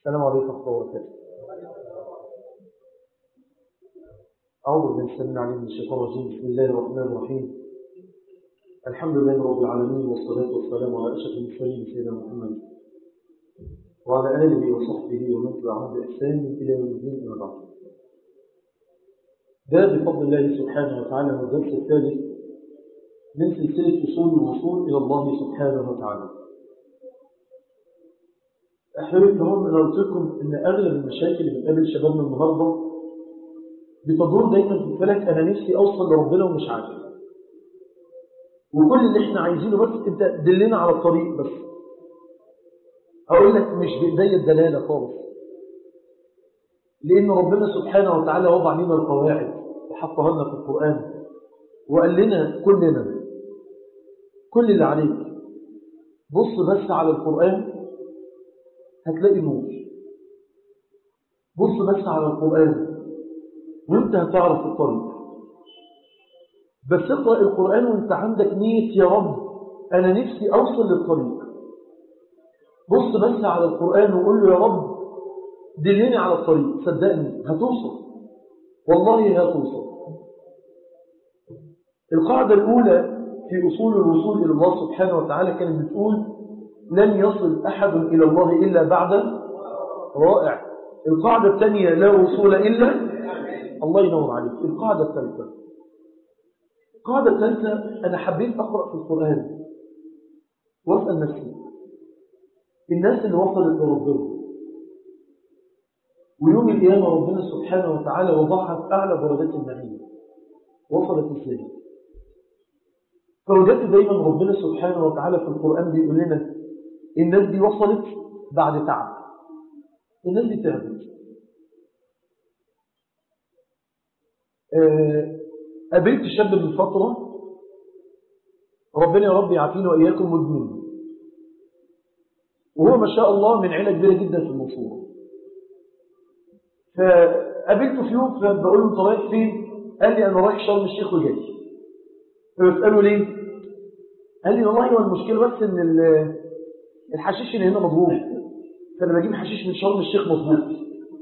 السلام عليكم ورحمة الله وبركاته أعوذ بالله السلام عليكم من الشيطان الرجيم بسم الله الرحمن الرحيم الحمد لله رب العالمين والصلاة والسلام على أشرف المرسلين سيدنا محمد وعلى آله وصحبه ومن تبعهم بإحسان إلى يوم الدين أما بعد ده بفضل الله سبحانه وتعالى هو الدرس الثالث من سلسلة أصول الوصول إلى الله سبحانه وتعالى أحبابي الكرام أنا قلت لكم إن أغلب المشاكل اللي بتقابل شبابنا النهاردة بتدور دايما في الفلك أنا نفسي أوصل لربنا ومش عارف وكل اللي إحنا عايزينه بس أنت دلنا على الطريق بس أقول لك مش بإيديا الدلالة خالص لأن ربنا سبحانه وتعالى وضع لنا القواعد وحطها لنا في القرآن وقال لنا كلنا كل اللي عليك بص بس على القرآن هتلاقي نور بص بس على القرآن وانت هتعرف الطريق بس اقرأ القرآن وانت عندك نية يا رب أنا نفسي أوصل للطريق بص بس على القرآن وقول له يا رب دلني على الطريق صدقني هتوصل والله هتوصل القاعدة الأولى في أصول الوصول إلى الله سبحانه وتعالى كانت بتقول لن يصل أحد إلى الله إلا بعد رائع القاعدة الثانية لا وصول إلا الله ينور عليك القاعدة الثالثة القاعدة الثالثة أنا حبيت أقرأ في القرآن وأسأل نفسي الناس اللي وصلت لربنا ويوم القيامة ربنا سبحانه وتعالى وضعها في أعلى درجات النعيم وصلت ازاي فوجدت دايما ربنا سبحانه وتعالى في القرآن بيقول لنا الناس دي وصلت بعد تعب الناس دي تعبت أه قابلت شاب من فترة ربنا يا رب يعافينا وإياكم مدمن وهو ما شاء الله من عيلة كبيرة جدا في المنصورة فقابلته في يوم فبقول له انت رايح فين قال لي انا رايح شرم الشيخ وجاي فبساله ليه قال لي والله هو المشكله بس ان الحشيش اللي هنا مضروب فانا بجيب حشيش من شرم الشيخ مظبوط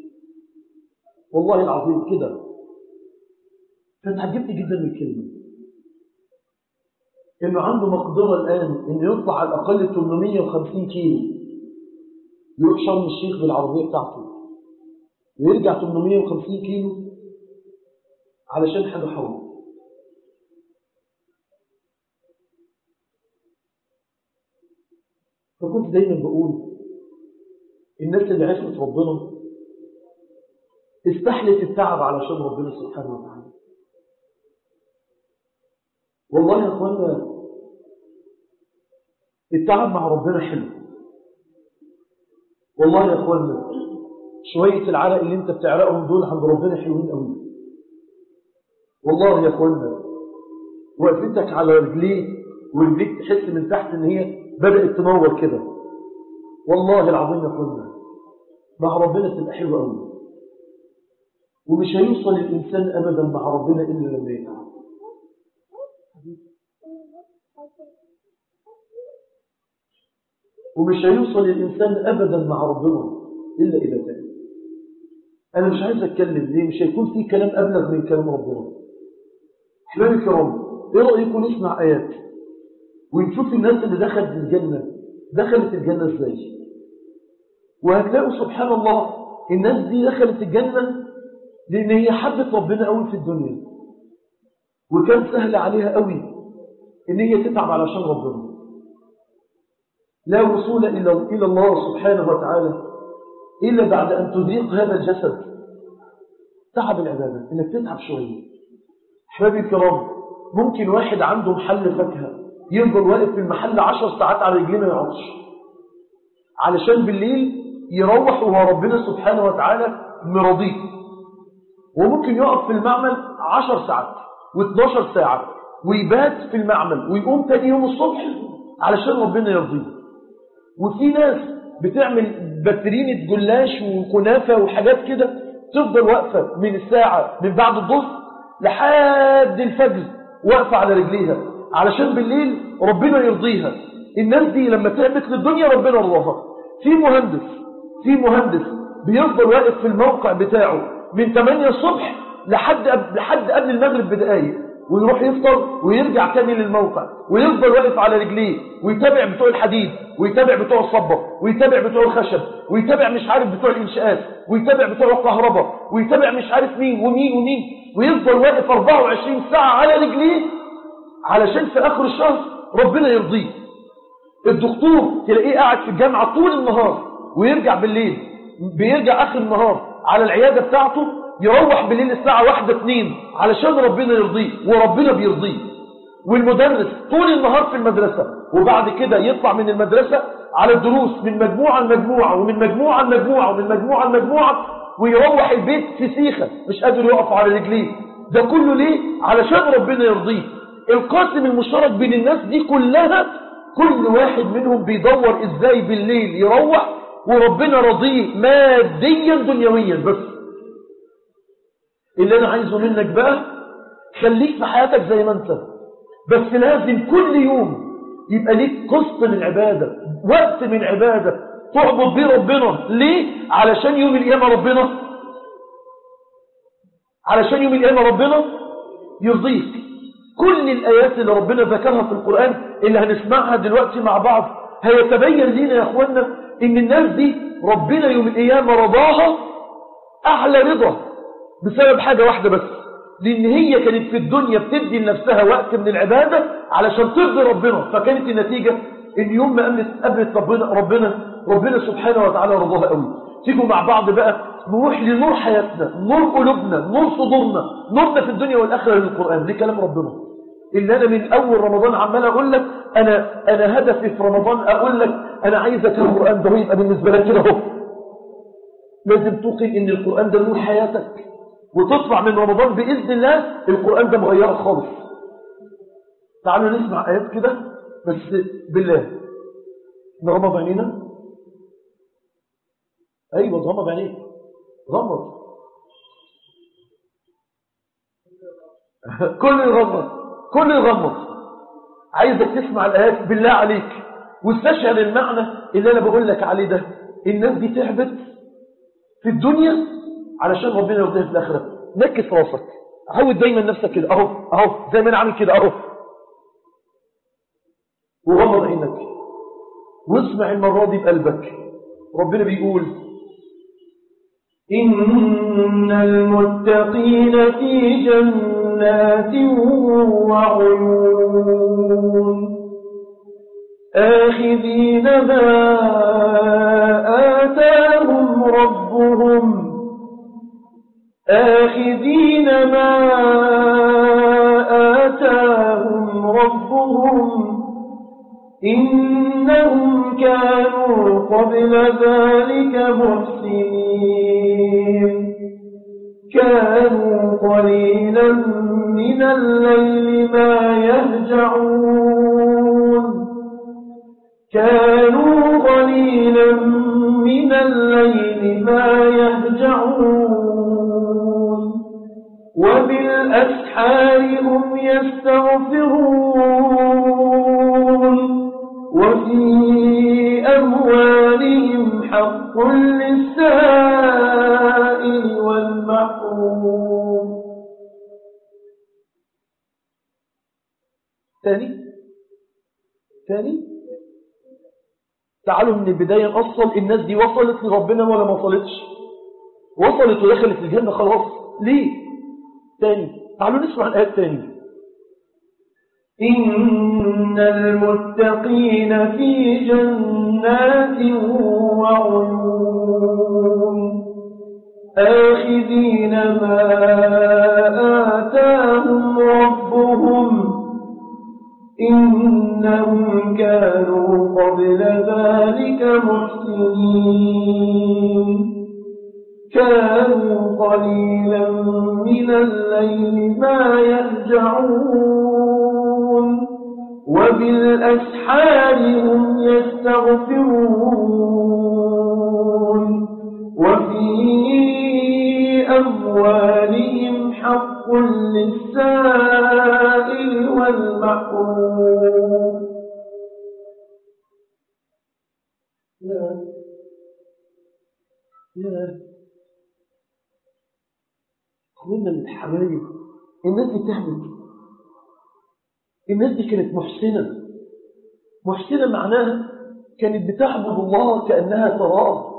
والله العظيم كده فتعجبت جدا من الكلمه انه عنده مقدره الان انه يطلع على الاقل 850 كيلو يروح شرم الشيخ بالعربيه بتاعته ويرجع 850 كيلو علشان حاجة حول فكنت دايما بقول الناس اللي عرفت ربنا استحلت التعب علشان ربنا سبحانه وتعالى والله يا اخوانا التعب مع ربنا حلو والله يا اخوانا شوية العرق اللي انت بتعرقهم دول عند ربنا حلوين قوي والله يا اخوانا وقفتك على رجليك ورجليك تحس من تحت ان هي بدأت تنور كده والله العظيم يا اخوانا مع ربنا تبقى حلوة قوي ومش هيوصل الإنسان أبدا مع ربنا إلا لما يتعب ومش هيوصل الإنسان أبدا مع ربنا إلا إذا تعب أنا مش عايز أتكلم ليه مش هيكون في كلام أبلغ من كلام ربنا أحبابي الكرام إيه رأيكم نسمع آيات ونشوف الناس اللي دخلت الجنة دخلت الجنة إزاي وهتلاقوا سبحان الله الناس دي دخلت الجنة لأن هي حبت ربنا قوي في الدنيا وكان سهل عليها قوي إن هي تتعب علشان ربنا لا وصول إلى إلى الله سبحانه وتعالى إلا بعد أن تضيق هذا الجسد تعب العبادة إنك تتعب شوية أحبابي الكرام ممكن واحد عنده محل فاكهة يفضل واقف في المحل عشر ساعات على رجليه ما يقعدش علشان بالليل يروح وهو ربنا سبحانه وتعالى مرضيه وممكن يقف في المعمل عشر ساعات و12 ساعة ويبات في المعمل ويقوم تاني يوم الصبح علشان ربنا يرضيه وفي ناس بتعمل باترينة جلاش وكنافة وحاجات كده تفضل واقفة من الساعة من بعد الظهر لحد الفجر واقفة على رجليها علشان بالليل ربنا يرضيها الناس دي لما تعبت للدنيا ربنا رضاها في مهندس في مهندس بيفضل واقف في الموقع بتاعه من 8 الصبح لحد لحد قبل المغرب بدقايق ويروح يفطر ويرجع تاني للموقع ويفضل واقف على رجليه ويتابع بتوع الحديد ويتابع بتوع الصبة ويتابع بتوع الخشب ويتابع مش عارف بتوع الإنشاءات ويتابع بتوع الكهرباء ويتابع مش عارف مين ومين ومين ويفضل واقف 24 ساعة على رجليه علشان في آخر الشهر ربنا يرضيه الدكتور تلاقيه قاعد في الجامعة طول النهار ويرجع بالليل بيرجع آخر النهار على العيادة بتاعته يروح بالليل الساعة واحدة اتنين علشان ربنا يرضيه وربنا بيرضيه والمدرس طول النهار في المدرسة وبعد كده يطلع من المدرسة على الدروس من مجموعة لمجموعة ومن مجموعة لمجموعة ومن مجموعة لمجموعة ويروح البيت في سيخة مش قادر يقف على رجليه ده كله ليه؟ علشان ربنا يرضيه القاسم المشترك بين الناس دي كلها كل واحد منهم بيدور ازاي بالليل يروح وربنا رضيه ماديا دنيويا بس اللي انا عايزه منك بقى خليك في حياتك زي ما انت بس لازم كل يوم يبقى ليك قسط من عبادة وقت من عبادة تعبد بيه ربنا ليه؟ علشان يوم القيامة ربنا علشان يوم القيامة ربنا يرضيك كل الآيات اللي ربنا ذكرها في القرآن اللي هنسمعها دلوقتي مع بعض هيتبين لنا يا أخوانا إن الناس دي ربنا يوم القيامة رضاها أعلى رضا بسبب حاجة واحدة بس لأن هي كانت في الدنيا بتدي لنفسها وقت من العبادة علشان ترضي ربنا فكانت النتيجة إن يوم ما قابلت قابلت ربنا ربنا ربنا سبحانه وتعالى رضاها قوي تيجوا مع بعض بقى نروح لنور حياتنا نور قلوبنا نور صدورنا نورنا في الدنيا والآخرة للقرآن دي كلام ربنا اللي أنا من أول رمضان عمال أقول لك أنا, أنا هدفي في رمضان أقول لك أنا عايزك القرآن ده يبقى بالنسبة لك كده اهو لازم توقن إن القرآن ده نور حياتك وتطلع من رمضان بإذن الله القرآن ده مغيرك خالص تعالوا نسمع آيات كده بس بالله نغمض عينينا أيوة غمض عينيك غمض كل يغمض كل يغمض عايزك تسمع الآيات بالله عليك واستشعر المعنى اللي أنا بقول لك عليه ده الناس دي تعبت في الدنيا علشان ربنا يرضيها في الآخرة نكس راسك عود دايما نفسك كده اهو اهو زي ما انا عامل كده اهو وغمض عينك واسمع المرة دي بقلبك ربنا بيقول إن المتقين في جنات وعيون آخذين ما آتاهم ربهم آخذين ما آتاهم ربهم إنهم كانوا قبل ذلك محسنين كانوا قليلا من الليل ما يهجعون كانوا قليلا من الليل ما يهجعون وبالأسحار هم يستغفرون وفي أموالهم حق للسائل والمحروم تاني تاني تعالوا من البداية نأصل الناس دي وصلت لربنا ولا ما وصلتش وصلت ودخلت الجنة خلاص ليه تاني تعالوا نسمع الآيات تاني إن المتقين في جنات وعيون آخذين ما آتاهم ربهم إنهم كانوا قبل ذلك محسنين كانوا قليلا من الليل ما يهجعون وبالأسحار هم يستغفرون وفي أموالهم حق للسائل والمحروم يا اخوانا الحبايب الناس دي تعمل الناس دي كانت محسنة محسنة معناها كانت بتعبد الله كأنها تراه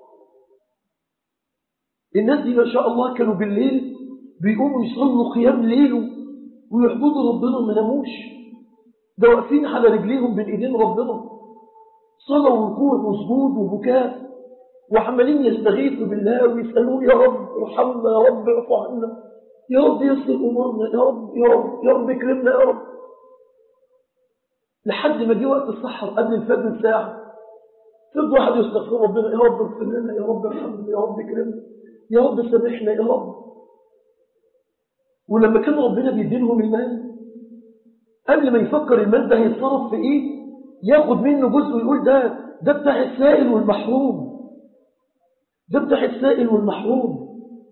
الناس دي ما شاء الله كانوا بالليل بيقوموا يصلوا قيام ليل ويعبدوا ربنا ما ناموش ده واقفين على رجليهم بين ايدين ربنا صلاة وركوع وسجود وبكاء وعمالين يستغيثوا بالله ويسألوه يا رب ارحمنا يا رب اعف عنا يا رب يسر امورنا يا رب يا رب يا رب اكرمنا يا رب لحد ما جه وقت السحر قبل الفجر بساعة فضل واحد يستغفر ربنا يا رب اغفر لنا يا رب ارحمنا يا رب اكرمنا يا رب سامحنا يا رب ولما كان ربنا بيدينهم المال قبل ما يفكر المال ده هيتصرف في ايه ياخد منه جزء ويقول ده ده بتاع السائل والمحروم ده بتاع السائل والمحروم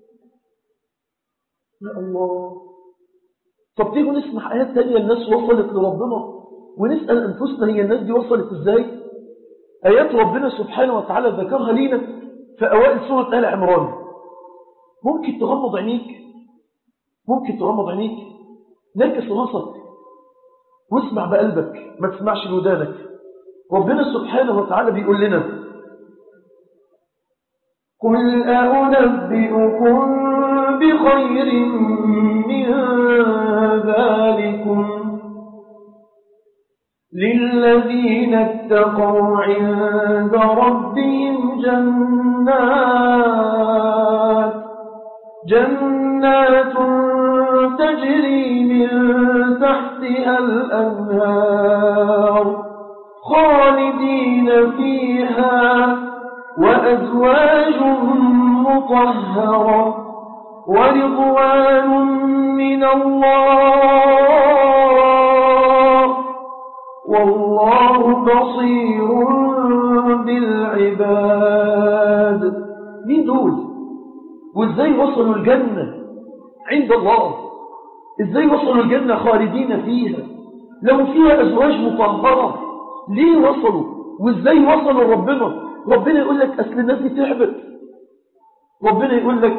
يا الله طب تيجوا نسمع آيات تانية الناس وصلت لربنا ونسأل أنفسنا هي الناس دي وصلت إزاي آيات ربنا سبحانه وتعالى ذكرها لينا في أوائل سورة آل عمران ممكن تغمض عينيك ممكن تغمض عينيك نكس راسك واسمع بقلبك ما تسمعش بودانك ربنا سبحانه وتعالى بيقول لنا قل أنبئكم بخير من ذلكم للذين اتقوا عند ربهم جنات جنات تجري من تحتها الأنهار خالدين فيها وأزواج مطهرة ورضوان من الله والله بصير بالعباد مين دول وازاي وصلوا الجنة عند الله ازاي وصلوا الجنة خالدين فيها لو فيها أزواج مطهرة ليه وصلوا وازاي وصلوا ربنا ربنا يقول لك أصل الناس دي تعبت ربنا يقول لك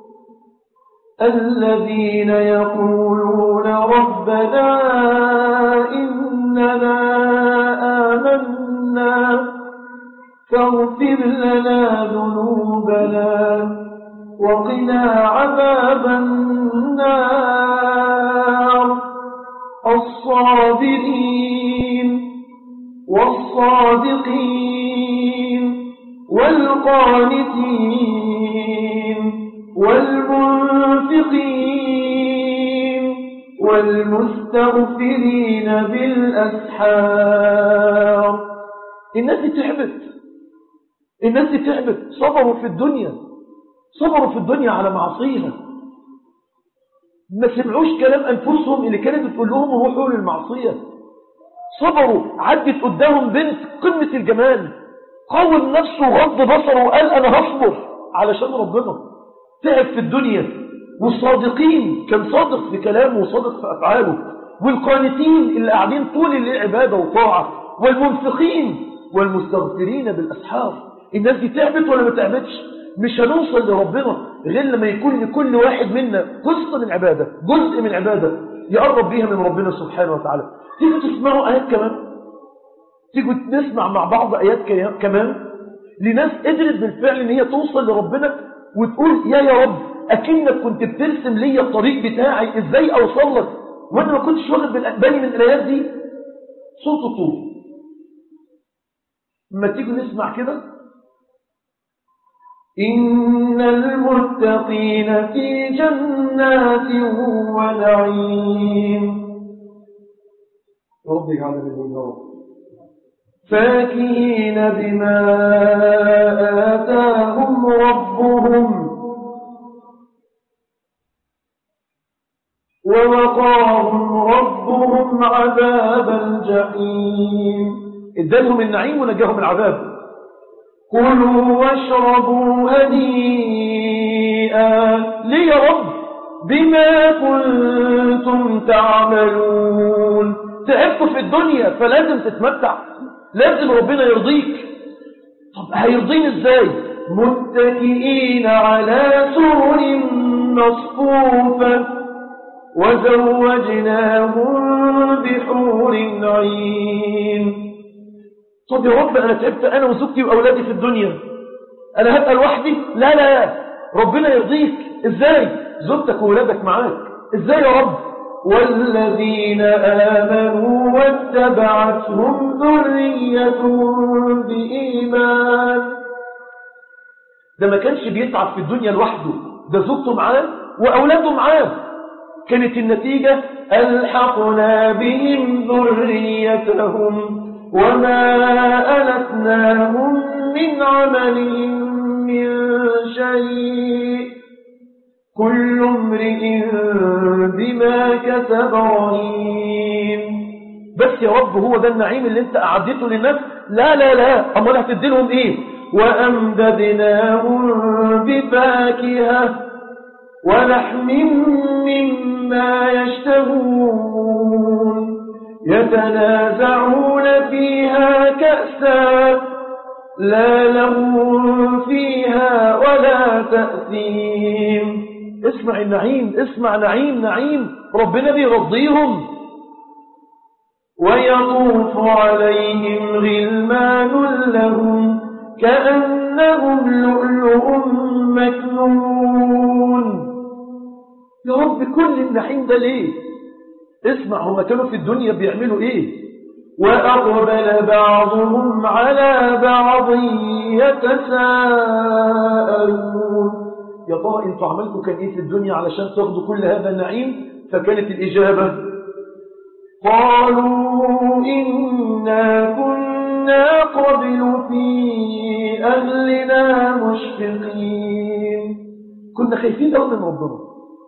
الذين يقولون ربنا إننا آمنا فاغفر لنا ذنوبنا وقنا عذاب النار الصابرين والصادقين والقانتين والمنفقين والمستغفرين بالأسحار الناس دي تعبت الناس دي تعبت صبروا في الدنيا صبروا في الدنيا على معصيها ما سمعوش كلام أنفسهم اللي كانت بتقول لهم روحوا للمعصية صبروا عدت قدامهم بنت قمة الجمال قوم نفسه وغض بصره وقال أنا هصبر علشان ربنا تعب في الدنيا والصادقين كان صادق في كلامه وصادق في أفعاله والقانتين اللي قاعدين طول الليل عبادة وطاعة والمنفقين والمستغفرين بالأسحار الناس دي تعبت ولا ما تعبتش مش هنوصل لربنا غير لما يكون لكل واحد منا قسط من عبادة جزء من عبادة يقرب بيها من ربنا سبحانه وتعالى تيجوا تسمعوا آيات كمان تيجوا نسمع مع بعض آيات كمان لناس قدرت بالفعل ان هي توصل لربنا وتقول يا يا رب أكنك كنت بترسم لي الطريق بتاعي ازاي اوصل لك وانا ما كنتش واخد بالي من الآيات دي صوت طول لما تيجوا نسمع كده إن المتقين في جنات ونعيم رب يجعلنا منهم يا رب فاكهين بما آتاهم ربهم ووقاهم ربهم عذاب الجحيم ادالهم النعيم ونجاهم العذاب كلوا واشربوا هنيئا ليه يا رب بما كنتم تعملون تعبتوا في الدنيا فلازم تتمتع لازم ربنا يرضيك طب هيرضيني ازاي متكئين على سور مصفوفة وزوجناهم بحور عين طب يا رب أنا تعبت أنا وزوجتي وأولادي في الدنيا أنا هبقى لوحدي لا لا ربنا يرضيك إزاي زوجتك وولادك معاك إزاي يا رب والذين آمنوا واتبعتهم ذريتهم بإيمان ده ما كانش بيتعب في الدنيا لوحده ده زوجته معاه وأولاده معاه كانت النتيجة ألحقنا بهم ذريتهم وما ألتناهم من عملهم من شيء كل امرئ بما كسب رهين بس يا رب هو ده النعيم اللي انت أعدته للناس لا لا لا أمال هتدي لهم ايه وأمددناهم بفاكهة ولحم مما يشتهون يتنازعون فيها كأسا لا لهم فيها ولا تأثيم اسمع النعيم اسمع نعيم نعيم ربنا بيرضيهم ويطوف عليهم غلمان لهم كأنهم لؤلؤ مكنون يا رب كل النعيم ده ليه اسمع هم كانوا في الدنيا بيعملوا ايه وأقبل بعضهم على بعض يتساءلون يا ترى انتوا عملتوا كان ايه في الدنيا علشان تاخدوا كل هذا النعيم فكانت الإجابة قالوا إنا كنا قبل في أهلنا مشفقين كنا خايفين قوي من ربنا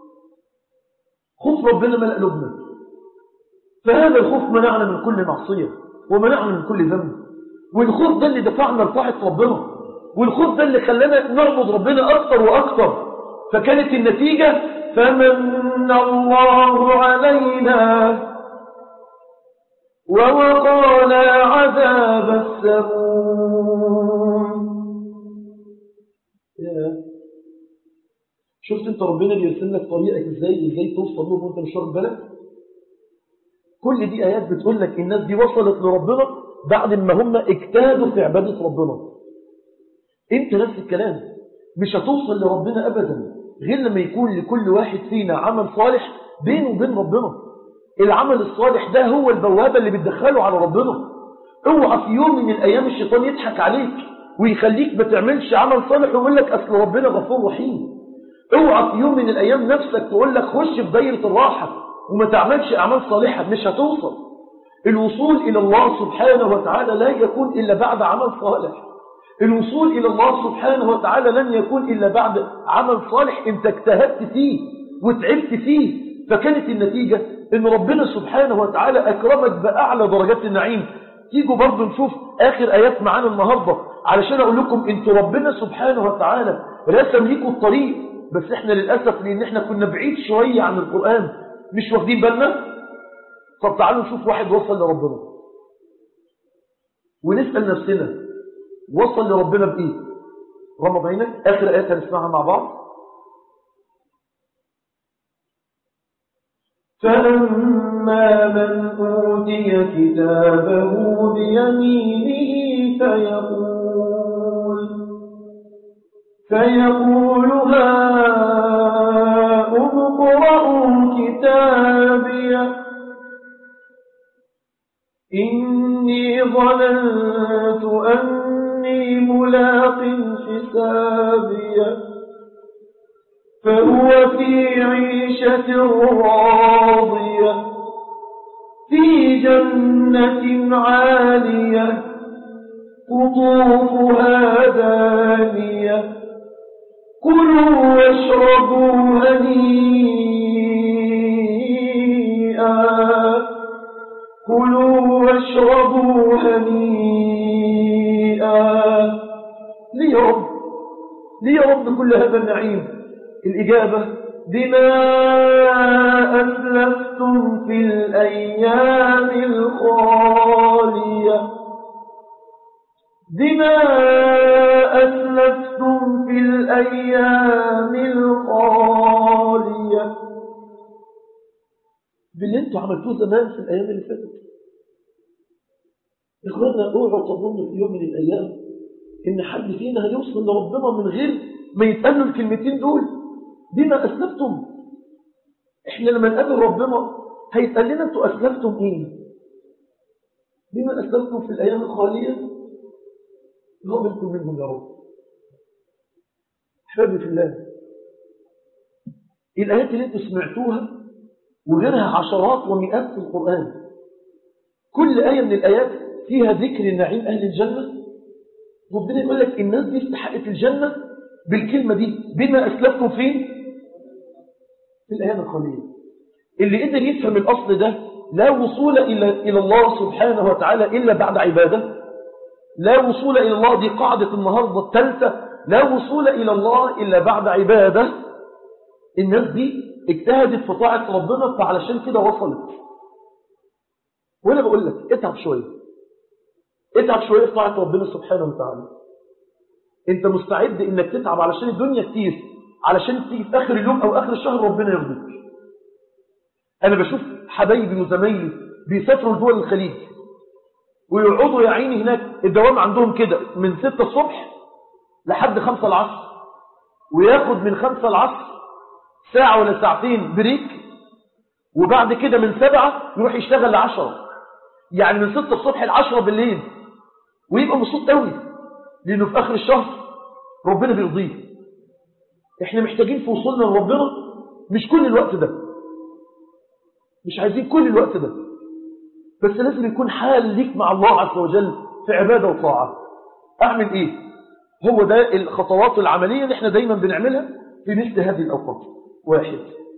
خوف ربنا ملأ قلوبنا فهذا الخوف منعنا من كل معصية ومنعنا من كل ذنب والخوف ده اللي دفعنا لطاعة ربنا والخوف ده اللي خلانا نعبد ربنا أكثر وأكثر فكانت النتيجة فمن الله علينا ووقانا عذاب السموم شفت انت ربنا بيرسل لك طريقك ازاي ازاي توصل له وانت مش واخد بالك كل دي ايات بتقول لك الناس دي وصلت لربنا بعد ما هم اجتهدوا في عباده ربنا انت نفس الكلام مش هتوصل لربنا ابدا غير لما يكون لكل واحد فينا عمل صالح بينه وبين ربنا العمل الصالح ده هو البوابه اللي بتدخله على ربنا اوعى في يوم من الايام الشيطان يضحك عليك ويخليك ما تعملش عمل صالح ويقول لك اصل ربنا غفور رحيم اوعى في يوم من الايام نفسك تقول لك خش في دايره الراحه وما تعملش اعمال صالحه مش هتوصل الوصول الى الله سبحانه وتعالى لا يكون الا بعد عمل صالح الوصول الى الله سبحانه وتعالى لن يكون الا بعد عمل صالح انت اجتهدت فيه وتعبت فيه فكانت النتيجه ان ربنا سبحانه وتعالى اكرمك باعلى درجات النعيم تيجوا برضه نشوف اخر ايات معانا النهارده علشان اقول لكم انتوا ربنا سبحانه وتعالى رسم ليكم الطريق بس احنا للأسف لأن احنا كنا بعيد شوية عن القرآن مش واخدين بالنا طب تعالوا نشوف واحد وصل لربنا ونسأل نفسنا وصل لربنا بإيه غمض عينك آخر آيات هنسمعها مع بعض فأما من أوتي كتابه بيمينه فيقول فيقول هاؤم اقرءوا كتابي إني ظننت أني ملاق حسابي فهو في عيشة راضية في جنة عالية قطوفها دانية كلوا واشربوا هنيئا كلوا واشربوا هنيئا ليه يا رب ليه يا رب كل هذا النعيم الإجابة بما أسلفتم في الأيام الخالية بما أسلفتم انتوا عملتوه زمان في الأيام اللي فاتت إخواننا اوعوا تظنوا في يوم من الأيام إن حد فينا هيوصل لربنا من غير ما يتقالوا الكلمتين دول بما أسلفتم إحنا لما نقابل ربنا هيتقال لنا أنتوا أسلفتم إيه بما أسلفتم في الأيام الخالية هو منكم منهم يا رب أحبابي في الله الآيات اللي أنتوا سمعتوها وغيرها عشرات ومئات في القرآن كل آية من الآيات فيها ذكر النعيم أهل الجنة ربنا يقول لك الناس دي استحقت الجنة بالكلمة دي بما أسلفتم فين في الأيام الخالية اللي قدر يفهم الأصل ده لا وصول إلى إلى الله سبحانه وتعالى إلا بعد عبادة لا وصول إلى الله دي قاعدة النهاردة الثالثة لا وصول إلى الله إلا بعد عبادة الناس دي اجتهدت في طاعة ربنا فعلشان كده وصلت وأنا بقول لك اتعب شوية اتعب شوية في طاعة ربنا سبحانه وتعالى انت مستعد انك تتعب علشان الدنيا كتير علشان تيجي في اخر اليوم او اخر الشهر ربنا يرضيك انا بشوف حبايبي وزمايلي بيسافروا لدول الخليج ويقعدوا يا عيني هناك الدوام عندهم كده من 6 الصبح لحد 5 العصر وياخد من 5 العصر ساعة ولا ساعتين بريك وبعد كده من 7 يروح يشتغل ل 10 يعني من 6 الصبح ل 10 بالليل ويبقى مبسوط قوي لانه في اخر الشهر ربنا بيرضيه احنا محتاجين في وصولنا لربنا مش كل الوقت ده مش عايزين كل الوقت ده بس لازم يكون حال ليك مع الله عز وجل في عبادة وطاعة اعمل ايه هو ده الخطوات العملية اللي احنا دايما بنعملها في مثل هذه الاوقات واحد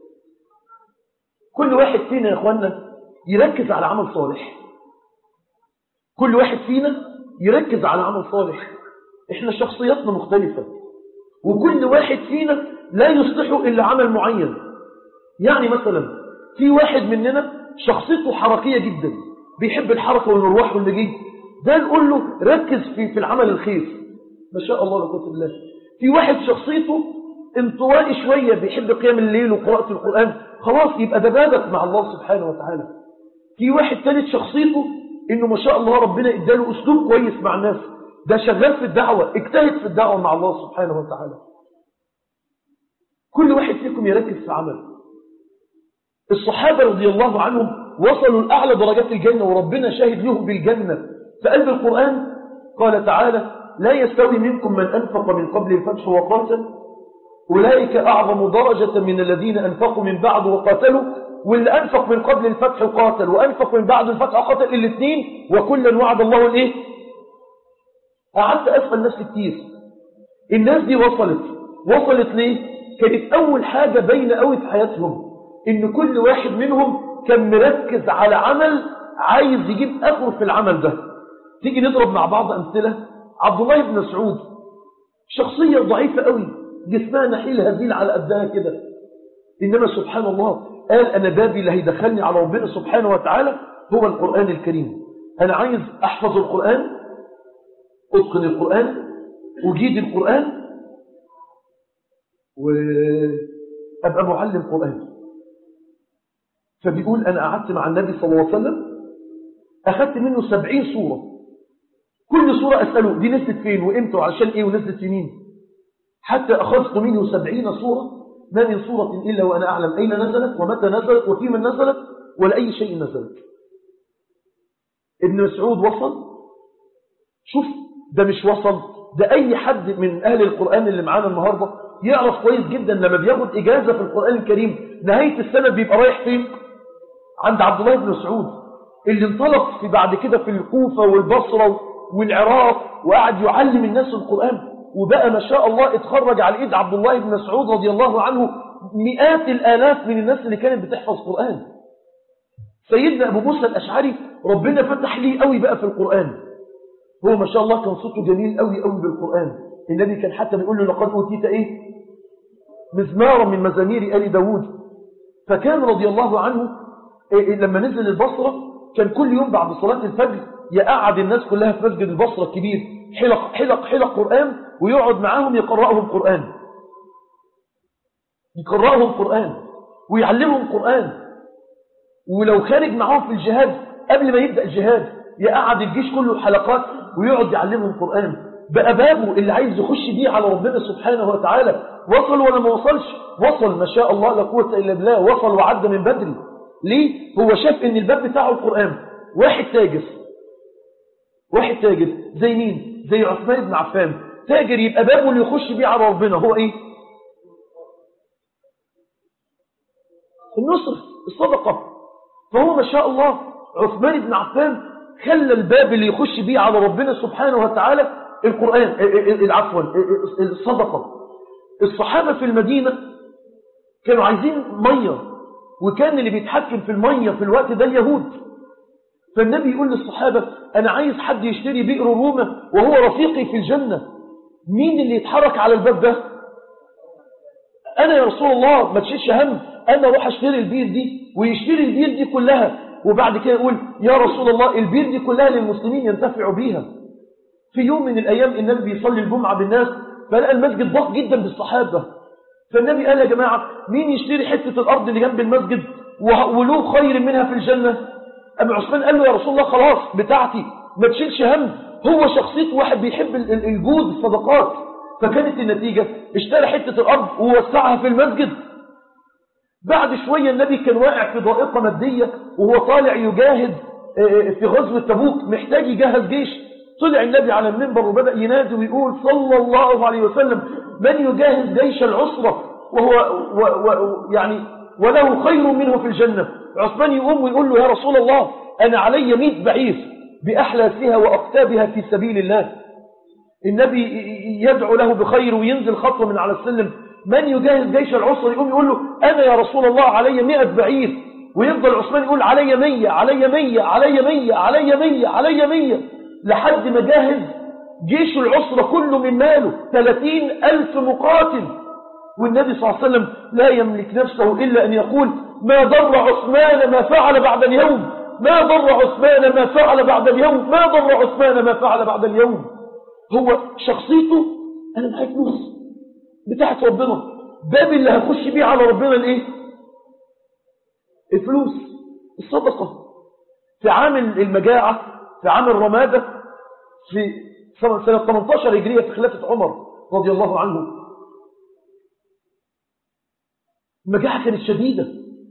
كل واحد فينا يا اخوانا يركز على عمل صالح كل واحد فينا يركز على عمل صالح احنا شخصياتنا مختلفة وكل واحد فينا لا يصلحه إلا عمل معين يعني مثلا في واحد مننا شخصيته حركية جدا بيحب الحركة والمروح والنجي ده نقول له ركز في في العمل الخير ما شاء الله لا قوه بالله في واحد شخصيته انطوائي شوية بيحب قيام الليل وقراءة القرآن خلاص يبقى ده بابك مع الله سبحانه وتعالى في واحد ثالث شخصيته انه ما شاء الله ربنا اداله اسلوب كويس مع الناس ده شغال في الدعوة اجتهد في الدعوة مع الله سبحانه وتعالى كل واحد فيكم يركز في عمل الصحابة رضي الله عنهم وصلوا لأعلى درجات الجنة وربنا شاهد لهم بالجنة في قلب القرآن قال تعالى لا يستوي منكم من أنفق من قبل الفتح وقاتل أولئك أعظم درجة من الذين أنفقوا من بعد وقاتلوا واللي أنفق من قبل الفتح وقاتل وأنفق من بعد الفتح وقاتل الاثنين وكلا وعد الله الإيه قعدت أسأل نفسي كتير الناس دي وصلت وصلت ليه كانت أول حاجة باينة قوي في حياتهم إن كل واحد منهم كان مركز على عمل عايز يجيب أخر في العمل ده تيجي نضرب مع بعض أمثلة عبد الله بن مسعود شخصية ضعيفة قوي جسمها نحيل هزيل على قدها كده إنما سبحان الله قال أنا بابي اللي هيدخلني على ربنا سبحانه وتعالى هو القرآن الكريم أنا عايز أحفظ القرآن أتقن القرآن أجيد القرآن وأبقى معلم قرآن فبيقول أنا قعدت مع النبي صلى الله عليه وسلم أخذت منه سبعين صورة كل صورة أسأله دي نزلت فين وإمتى وعشان إيه ونزلت في مين حتى أخذت منه سبعين صورة ما من صورة إلا وأنا أعلم أين نزلت ومتى نزلت وفي من نزلت ولا أي شيء نزلت ابن مسعود وصل شوف ده مش وصل ده أي حد من أهل القرآن اللي معانا النهاردة يعرف كويس جدا لما بياخد إجازة في القرآن الكريم نهاية السنة بيبقى رايح فين عند عبد الله بن مسعود اللي انطلق في بعد كده في الكوفة والبصرة والعراق وقعد يعلم الناس القرآن وبقى ما شاء الله اتخرج على ايد عبد الله بن مسعود رضي الله عنه مئات الآلاف من الناس اللي كانت بتحفظ قرآن سيدنا أبو موسى الأشعري ربنا فتح ليه قوي بقى في القرآن هو ما شاء الله كان صوته جميل قوي قوي بالقرآن النبي كان حتى بيقول له لقد أوتيت إيه مزمارا من مزامير آل داود فكان رضي الله عنه إيه لما نزل البصرة كان كل يوم بعد صلاة الفجر يقعد الناس كلها في مسجد البصرة الكبير حلق حلق حلق قرآن ويقعد معاهم يقرأهم قرآن يقرأهم قرآن ويعلمهم قرآن ولو خارج معاهم في الجهاد قبل ما يبدأ الجهاد يقعد الجيش كله حلقات ويقعد يعلمهم القرآن بقى بابه اللي عايز يخش بيه على ربنا سبحانه وتعالى وصل ولا ما وصلش وصل ما شاء الله لا قوة إلا بالله وصل وعدى من بدري ليه هو شاف ان الباب بتاعه القرآن واحد تاجر واحد تاجر زي مين زي عثمان بن عفان تاجر يبقى بابه اللي يخش بيه على ربنا هو ايه النصر الصدقة فهو ما شاء الله عثمان بن عفان خلى الباب اللي يخش بيه على ربنا سبحانه وتعالى القرآن العفو الصدقة الصحابة في المدينة كانوا عايزين مية وكان اللي بيتحكم في المية في الوقت ده اليهود فالنبي يقول للصحابة أنا عايز حد يشتري بئر رومة وهو رفيقي في الجنة مين اللي يتحرك على الباب ده أنا يا رسول الله ما تشيلش هم أنا أروح أشتري البير دي ويشتري البير دي كلها وبعد كده يقول يا رسول الله البير دي كلها للمسلمين ينتفعوا بيها في يوم من الأيام النبي بيصلي الجمعة بالناس فلقى المسجد ضخم جدا بالصحابة فالنبي قال يا جماعة مين يشتري حتة الأرض اللي جنب المسجد وله خير منها في الجنة أبي عثمان قال له يا رسول الله خلاص بتاعتي ما تشيلش هم هو شخصيته واحد بيحب الجود الصدقات فكانت النتيجة اشترى حتة الأرض ووسعها في المسجد بعد شوية النبي كان واقع في ضائقة مادية وهو طالع يجاهد في غزوة تبوك محتاج يجهز جيش طلع النبي على المنبر وبدأ ينادي ويقول صلى الله عليه وسلم من يجاهز جيش العسرة وهو و و يعني وله خير منه في الجنة عثمان يقوم ويقول له يا رسول الله أنا علي مئة بعير بأحلاسها وأقتابها في سبيل الله النبي يدعو له بخير وينزل خطوة من على السلم من يجاهز جيش العسرة يقوم يقول له أنا يا رسول الله علي مئة بعير ويفضل عثمان يقول علي مية علي مية علي مية علي مية علي مية لحد ما جاهز جيش العسرة كله من ماله ثلاثين ألف مقاتل والنبي صلى الله عليه وسلم لا يملك نفسه إلا أن يقول ما ضر عثمان ما فعل بعد اليوم ما ضر عثمان ما فعل بعد اليوم ما ضر عثمان ما فعل بعد اليوم هو شخصيته أنا معايا فلوس بتاعت ربنا باب اللي هخش بيه على ربنا الايه الفلوس الصدقة في عام المجاعة في عام الرمادة في سنة 18 هجرية في خلافة عمر رضي الله عنه المجاعة كانت شديدة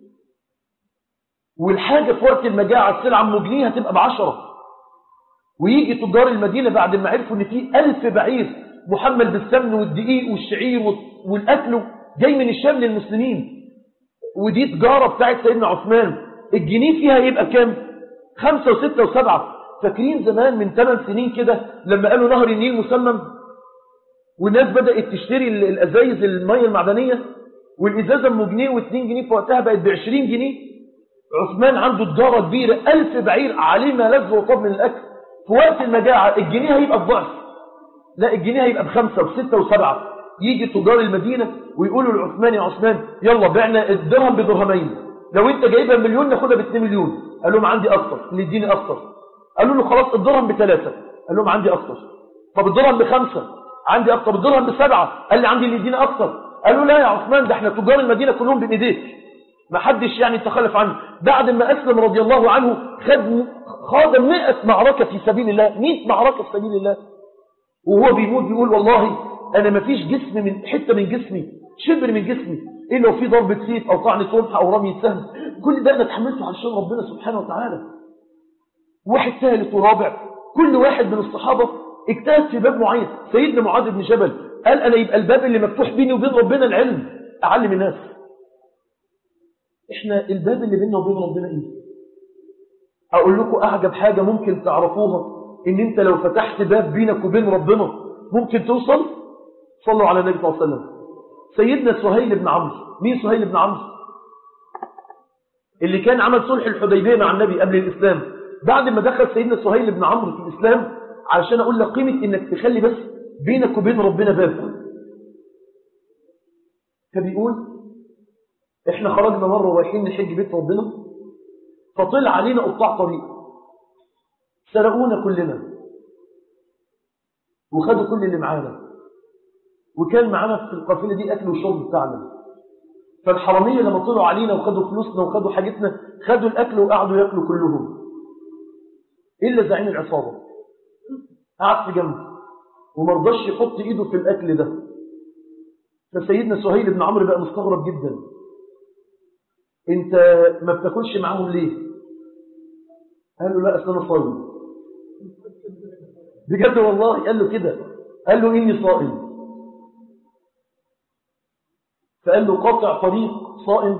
والحاجة في وقت المجاعة السلعة مجنية هتبقى بعشرة ويجي تجار المدينة بعد ما عرفوا ان في ألف بعير محمل بالسمن والدقيق والشعير والأكل جاي من الشام للمسلمين ودي تجارة بتاعت سيدنا عثمان الجنيه فيها يبقى كام خمسة وستة وسبعة فاكرين زمان من ثمان سنين كده لما قالوا نهر النيل مسمم والناس بدأت تشتري الأزايز المية المعدنية والإزازة ام جنيه واتنين جنيه في وقتها بقت بعشرين جنيه عثمان عنده تجارة كبيرة ألف بعير عليه ما لذ وطاب من الأكل في وقت المجاعة الجنيه هيبقى الضعف لا الجنيه هيبقى بخمسة وستة وسبعة يجي تجار المدينة ويقولوا لعثمان يا عثمان يلا بعنا الدرهم بدرهمين لو انت جايبها مليون ناخدها باتنين مليون قال لهم عندي اكتر اللي يديني اكتر قالوا له خلاص الدرهم بثلاثة قال لهم عندي اكتر طب الدرهم بخمسة عندي اكتر الدرهم بسبعة قال لي عندي اللي يديني اكتر قالوا لا يا عثمان ده احنا تجار المدينة كلهم بين ايديك ما حدش يعني تخلف عنه بعد ما اسلم رضي الله عنه خد خاض 100 معركة في سبيل الله 100 معركة في سبيل الله وهو بيموت بيقول والله انا ما فيش جسم من حتة من جسمي شبر من جسمي الا لو في ضربة سيف او طعن رمح او رمية سهم كل ده انا اتحملته علشان ربنا سبحانه وتعالى واحد ثالث ورابع كل واحد من الصحابة اجتهد في باب معين سيدنا معاذ بن جبل قال انا يبقى الباب اللي مفتوح بيني وبين ربنا العلم اعلم الناس احنا الباب اللي بيننا وبين ربنا ايه اقول لكم اعجب حاجة ممكن تعرفوها ان انت لو فتحت باب بينك وبين ربنا ممكن توصل صلوا على النبي صلى الله عليه وسلم سيدنا سهيل بن عمرو مين سهيل بن عمرو اللي كان عمل صلح الحديبية مع النبي قبل الإسلام بعد ما دخل سيدنا سهيل بن عمرو في الإسلام علشان أقول لك قيمة إنك تخلي بس بينك وبين ربنا باب فبيقول إحنا خرجنا مرة رايحين نحج بيت ربنا فطلع علينا قطاع طريق سرقونا كلنا وخدوا كل اللي معانا وكان معانا في القافلة دي أكل وشرب بتاعنا فالحرامية لما طلعوا علينا وخدوا فلوسنا وخدوا حاجتنا خدوا الأكل وقعدوا يأكلوا كلهم إلا زعيم العصابة قعد في جنب ومرضاش يحط إيده في الأكل ده فسيدنا سهيل بن عمرو بقى مستغرب جدا انت ما بتاكلش معاهم ليه قال له لا اصل انا صايم بجد والله قال له كده قال له اني صائم فقال له قاطع طريق صائم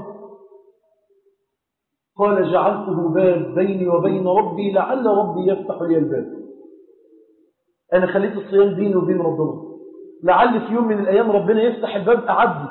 قال جعلته باب بيني وبين ربي لعل ربي يفتح لي الباب انا خليت الصيام بيني وبين ربنا لعل في يوم من الايام ربنا يفتح الباب اعدي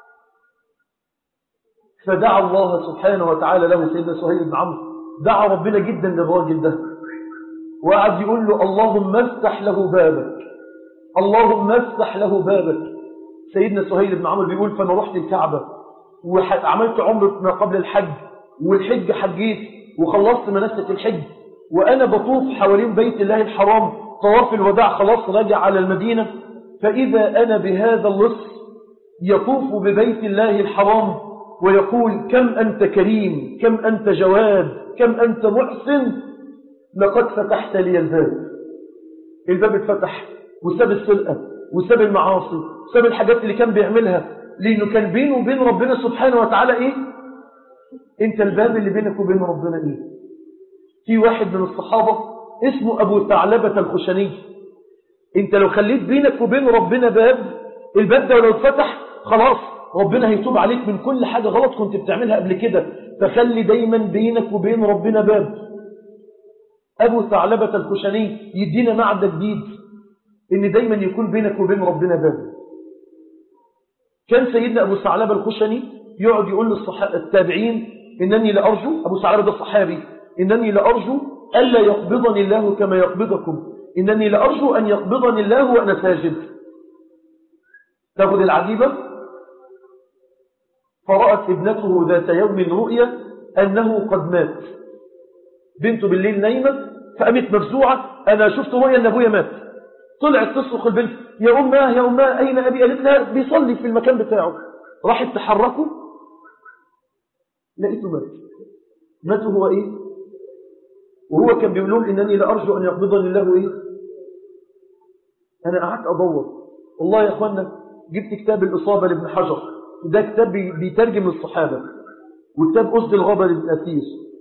فدعا الله سبحانه وتعالى له سيدنا سهيل بن عمرو دعا ربنا جدا للراجل ده وقعد يقول له اللهم افتح له بابك اللهم افتح له بابك سيدنا سهيل بن عمرو بيقول فانا رحت الكعبه وعملت عمره ما قبل الحج والحج حجيت وخلصت مناسك الحج وانا بطوف حوالين بيت الله الحرام طواف الوداع خلاص راجع على المدينه فاذا انا بهذا اللص يطوف ببيت الله الحرام ويقول كم أنت كريم كم أنت جواد كم أنت محسن لقد فتحت لي الباب الباب اتفتح وساب السرقة وساب المعاصي وساب الحاجات اللي كان بيعملها لأنه كان بينه وبين ربنا سبحانه وتعالى إيه أنت الباب اللي بينك وبين ربنا إيه في واحد من الصحابة اسمه أبو ثعلبة الخشني أنت لو خليت بينك وبين ربنا باب الباب ده لو اتفتح خلاص ربنا هيتوب عليك من كل حاجة غلط كنت بتعملها قبل كده فخلي دايما بينك وبين ربنا باب أبو ثعلبة الخشني يدينا معدة جديد إن دايما يكون بينك وبين ربنا باب كان سيدنا أبو ثعلبة الخشني يقعد يقول للتابعين إنني لأرجو أبو ثعلبة ده الصحابي إنني لأرجو ألا يقبضني الله كما يقبضكم إنني لأرجو أن يقبضني الله وأنا ساجد تاخد العجيبة فرأت ابنته ذات يوم رؤيا أنه قد مات بنته بالليل نايمة فقامت مفزوعة أنا شفت رؤيا أن أبويا مات طلعت تصرخ البنت يا أماه يا أماه أين أبي قالت لها بيصلي في المكان بتاعه راحت تحركه لقيته مات مات هو إيه وهو كان بيقول لهم إنني لأرجو أن يقبضني الله إيه أنا قعدت أدور والله يا أخوانا جبت كتاب الإصابة لابن حجر ده كتاب بيترجم الصحابة وكتاب أسد الغابة لابن أثير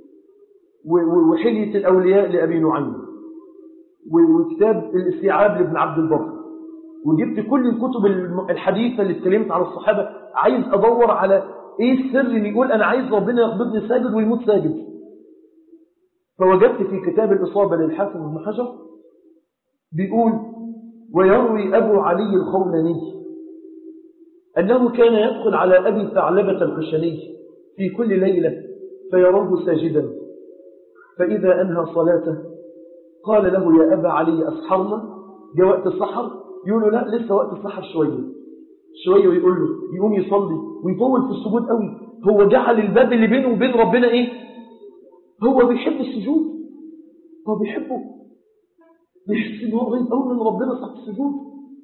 وحلية الأولياء لأبي نعيم وكتاب الاستيعاب لابن عبد البر وجبت كل الكتب الحديثة اللي اتكلمت على الصحابة عايز أدور على إيه السر اللي يقول أنا عايز ربنا يقبضني ساجد ويموت ساجد فوجدت في كتاب الإصابة للحافظ ابن حجر بيقول ويروي أبو علي الخولاني أنه كان يدخل على أبي ثعلبة الخشني في كل ليلة فيراه ساجدا فإذا أنهى صلاته قال له يا أبا علي أسحرنا جاء وقت السحر يقول له لا لسه وقت السحر شوية شوية ويقول له يقوم يصلي ويطول في السجود قوي هو جعل الباب اللي بينه وبين ربنا إيه هو بيحب السجود هو بيحبه بيحس إن هو قريب قوي من ربنا صح السجود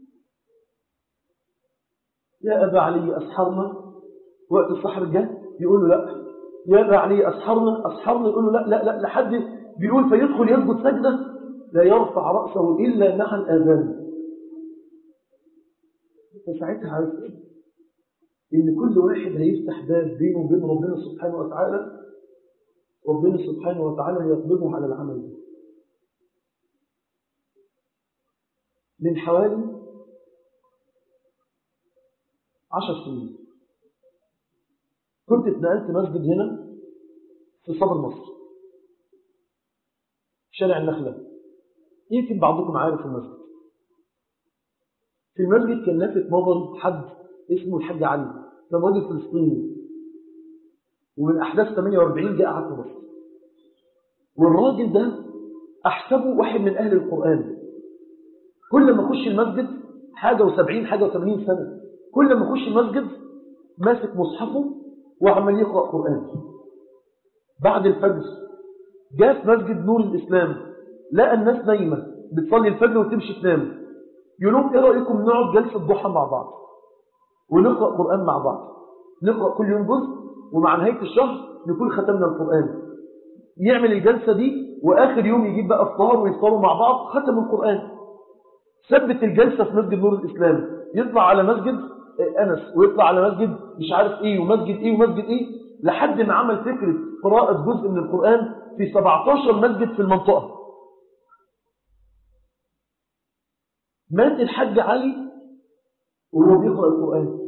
يا أبا علي أسحرنا وقت السحر جاء يقول له لا يا أبا علي أسحرنا أسحرنا يقول له لا لا لا لحد بيقول فيدخل يسجد سجدة لا يرفع رأسه إلا مع الآذان فساعتها عارف إن كل واحد هيفتح باب بينه وبين ربنا سبحانه وتعالى ربنا سبحانه وتعالى هيقبضه على العمل ده من حوالي عشر سنين كنت اتنقلت مسجد هنا في صبر مصر شارع النخلة يمكن بعضكم عارف المسجد في المسجد كان لافت نظري حد اسمه الحاج علي كان راجل فلسطيني ومن أحداث 48 جاء قعد في مصر والراجل ده أحسبه واحد من أهل القرآن كل ما أخش المسجد حاجة وسبعين حاجة وثمانين سنة كل ما أخش المسجد ماسك مصحفه وعمال يقرأ قرآن بعد الفجر جاء في مسجد نور الإسلام لقى الناس نايمة بتصلي الفجر وتمشي تنام يقول لهم ايه رأيكم نقعد جلسة ضحى مع بعض ونقرأ قرآن مع بعض نقرأ كل يوم جزء ومع نهاية الشهر نكون ختمنا القرآن يعمل الجلسة دي وآخر يوم يجيب بقى افطار ويفطروا مع بعض ختم القرآن ثبت الجلسة في مسجد نور الإسلام يطلع على مسجد أنس ويطلع على مسجد مش عارف إيه ومسجد إيه ومسجد إيه لحد ما عمل فكرة قراءة جزء من القرآن في 17 مسجد في المنطقة مات الحاج علي وهو بيقرأ القرآن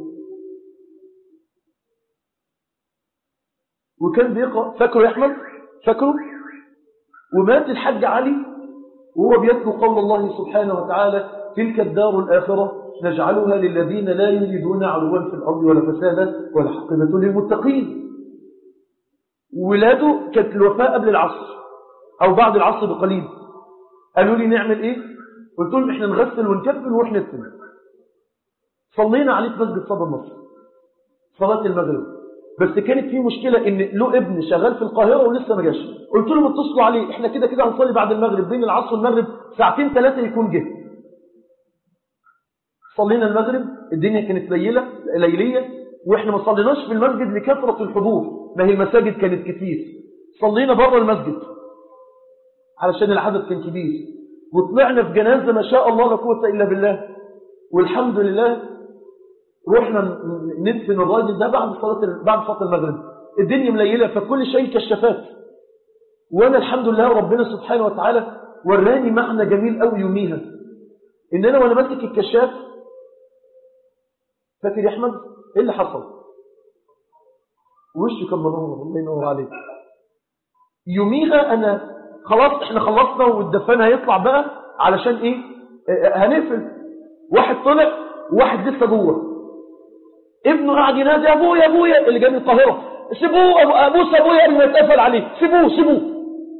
وكان بيقرأ فاكره يا أحمد فاكره ومات الحاج علي وهو بيتلو قول الله سبحانه وتعالى تلك الدار الآخرة نجعلها للذين لا يريدون علوا في الأرض ولا فسادا ولا حقبة للمتقين ولاده كانت الوفاة قبل العصر أو بعد العصر بقليل قالوا لي نعمل إيه قلت لهم إحنا نغسل ونكفل ونروح ندفن صلينا عليه في مسجد صدى النصر صلاة المغرب بس كانت في مشكلة ان له ابن شغال في القاهرة ولسه ما جاش قلت لهم اتصلوا عليه احنا كده كده هنصلي بعد المغرب بين العصر والمغرب ساعتين ثلاثة يكون جه صلينا المغرب الدنيا كانت ليلة ليلية واحنا ما صليناش في المسجد لكثرة الحضور ما هي المساجد كانت كتير صلينا بره المسجد علشان العدد كان كبير وطلعنا في جنازة ما شاء الله لا قوة إلا بالله والحمد لله رحنا ندفن الراجل ده بعد صلاة بعد صلاة المغرب الدنيا مليلة فكل شيء كشافات وانا الحمد لله ربنا سبحانه وتعالى وراني معنى جميل قوي يوميها ان انا وانا ماسك الكشاف فاكر يا احمد ايه اللي حصل وشي كان منور الله ينور عليك يوميها انا خلاص احنا خلصنا والدفان هيطلع بقى علشان ايه اه هنقفل واحد طلع وواحد لسه جوه ابنه قاعد ينادي ابويا ابويا اللي جاي من القاهره سيبوه ابوس ابويا قبل ما يتقفل عليه سيبوه سيبوه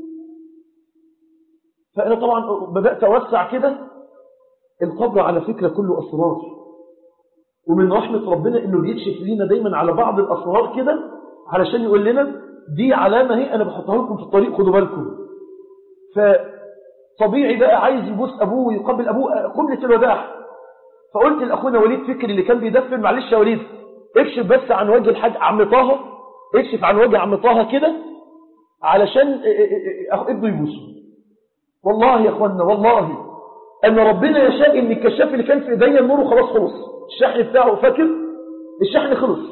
فانا طبعا بدات اوسع كده القبر على فكره كله اسرار ومن رحمه ربنا انه بيكشف لينا دايما على بعض الاسرار كده علشان يقول لنا دي علامه اهي انا بحطها لكم في الطريق خدوا بالكم فطبيعي بقى عايز يبوس ابوه ويقبل ابوه قبله الوداع فقلت لاخونا وليد فكري اللي كان بيدفن معلش يا وليد اكشف بس عن وجه الحاج عم طه اكشف عن وجه عم طه كده علشان ابنه يبوسه والله يا اخوانا والله ان ربنا يشاء ان الكشاف اللي كان في ايديا النور خلاص خلص الشحن بتاعه فاكر الشحن خلص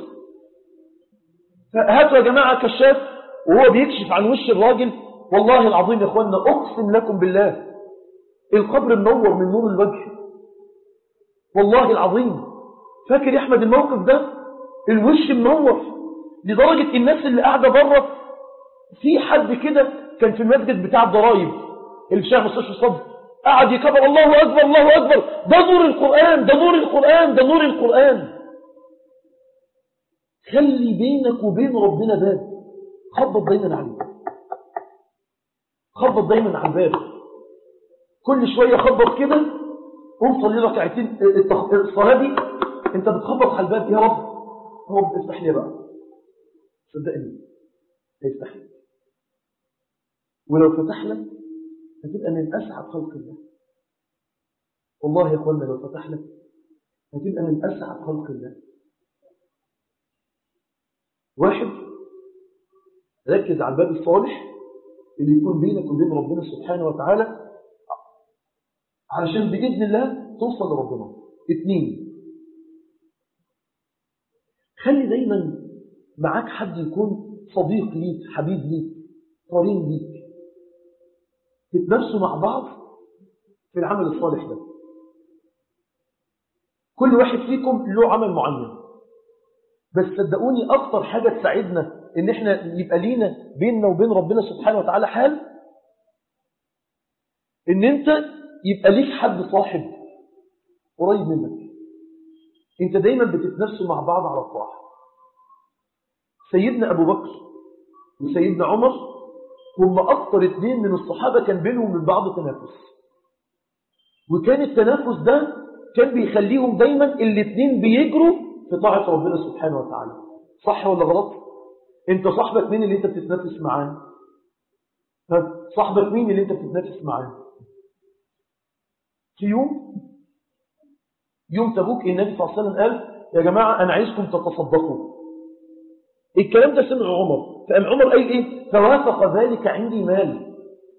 هاتوا يا جماعه كشاف وهو بيكشف عن وش الراجل والله العظيم يا اخوانا اقسم لكم بالله القبر منور من نور الوجه والله العظيم فاكر يا احمد الموقف ده الوش منور لدرجة الناس اللي قاعدة بره في حد كده كان في المسجد بتاع الضرايب اللي في شارع مستشفى الصدر قعد يكبر الله أكبر الله أكبر ده نور القرآن ده نور القرآن ده نور القرآن خلي بينك وبين ربنا باب خبط دايما عليه خبط دايما على الباب كل شوية خبط كده قوم صلي ركعتين الصلاه دي انت بتخبط على الباب يا رب يا رب افتح لي بقى صدقني هيفتح لك ولو فتح لك هتبقى من اسعد خلق الله والله يا اخوانا لو فتح لك هتبقى من اسعد خلق الله واحد ركز على الباب الصالح اللي يكون بينك وبين ربنا سبحانه وتعالى علشان بإذن الله توصل لربنا اثنين خلي دايما معاك حد يكون صديق ليك حبيب ليك قرين ليك تتنافسوا مع بعض في العمل الصالح ده كل واحد فيكم له عمل معين بس صدقوني اكتر حاجة تساعدنا ان احنا يبقى لينا بيننا وبين ربنا سبحانه وتعالى حال ان انت يبقى ليك حد صاحب قريب منك انت دايما بتتنافسوا مع بعض على الطاعه سيدنا ابو بكر وسيدنا عمر هم اكتر اثنين من الصحابه كان بينهم من بعض تنافس وكان التنافس ده كان بيخليهم دايما الاثنين بيجروا في طاعه ربنا سبحانه وتعالى صح ولا غلط انت صاحبك مين اللي انت بتتنافس معاه صاحبك مين اللي انت بتتنافس معاه في يوم يوم تبوك النبي صلى الله عليه وسلم قال يا جماعة أنا عايزكم تتصدقوا الكلام ده سمع عمر فقام عمر قال إيه فوافق ذلك عندي مال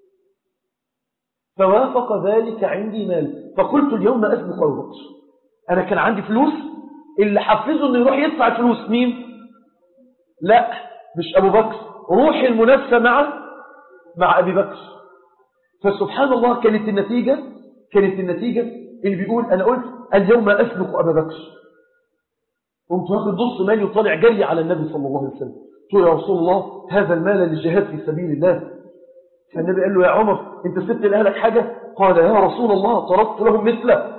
فوافق ذلك عندي مال فقلت اليوم أسبق أبو بكر أنا كان عندي فلوس اللي حفزه أنه يروح يدفع الفلوس مين لا مش أبو بكر روح المنافسة مع مع أبي بكر فسبحان الله كانت النتيجة كانت النتيجة اللي بيقول أنا قلت اليوم أسبق أبا بكر قمت واخد نص مالي وطالع جري على النبي صلى الله عليه وسلم قلت يا رسول الله هذا المال للجهاد في سبيل الله فالنبي قال له يا عمر انت سبت لأهلك حاجة قال يا رسول الله تركت لهم مثله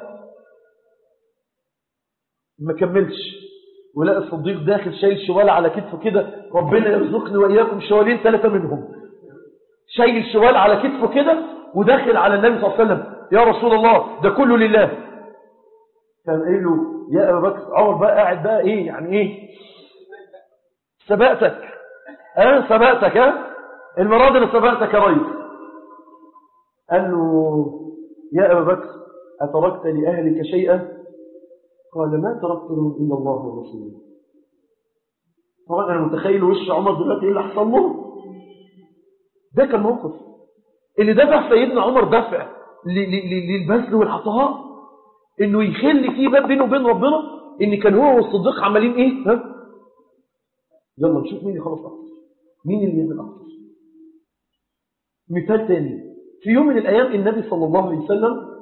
ما كملش ولقى الصديق داخل شايل شوال على كتفه كده ربنا يرزقني وإياكم شوالين ثلاثة منهم شايل شوال على كتفه كده وداخل على النبي صلى الله عليه وسلم يا رسول الله ده كله لله كان قايل له يا أبا بكر عمر بقى قاعد بقى إيه يعني إيه سبقتك ها سبقتك ها المرة دي أنا سبقتك يا ريس قال له يا أبا بكر أتركت لأهلك شيئا قال ما تركت لهم إلا الله ورسوله طبعا أنا متخيل وش عمر دلوقتي إيه اللي حصل له ده كان موقف اللي دفع سيدنا عمر دفع للبذل والعطاء انه يخلي فيه باب بينه وبين ربنا ان كان هو والصديق عمالين ايه ها يلا نشوف مين اللي يخلص اكتر مين اللي يعمل اكتر مثال تاني في يوم من الايام النبي صلى الله عليه وسلم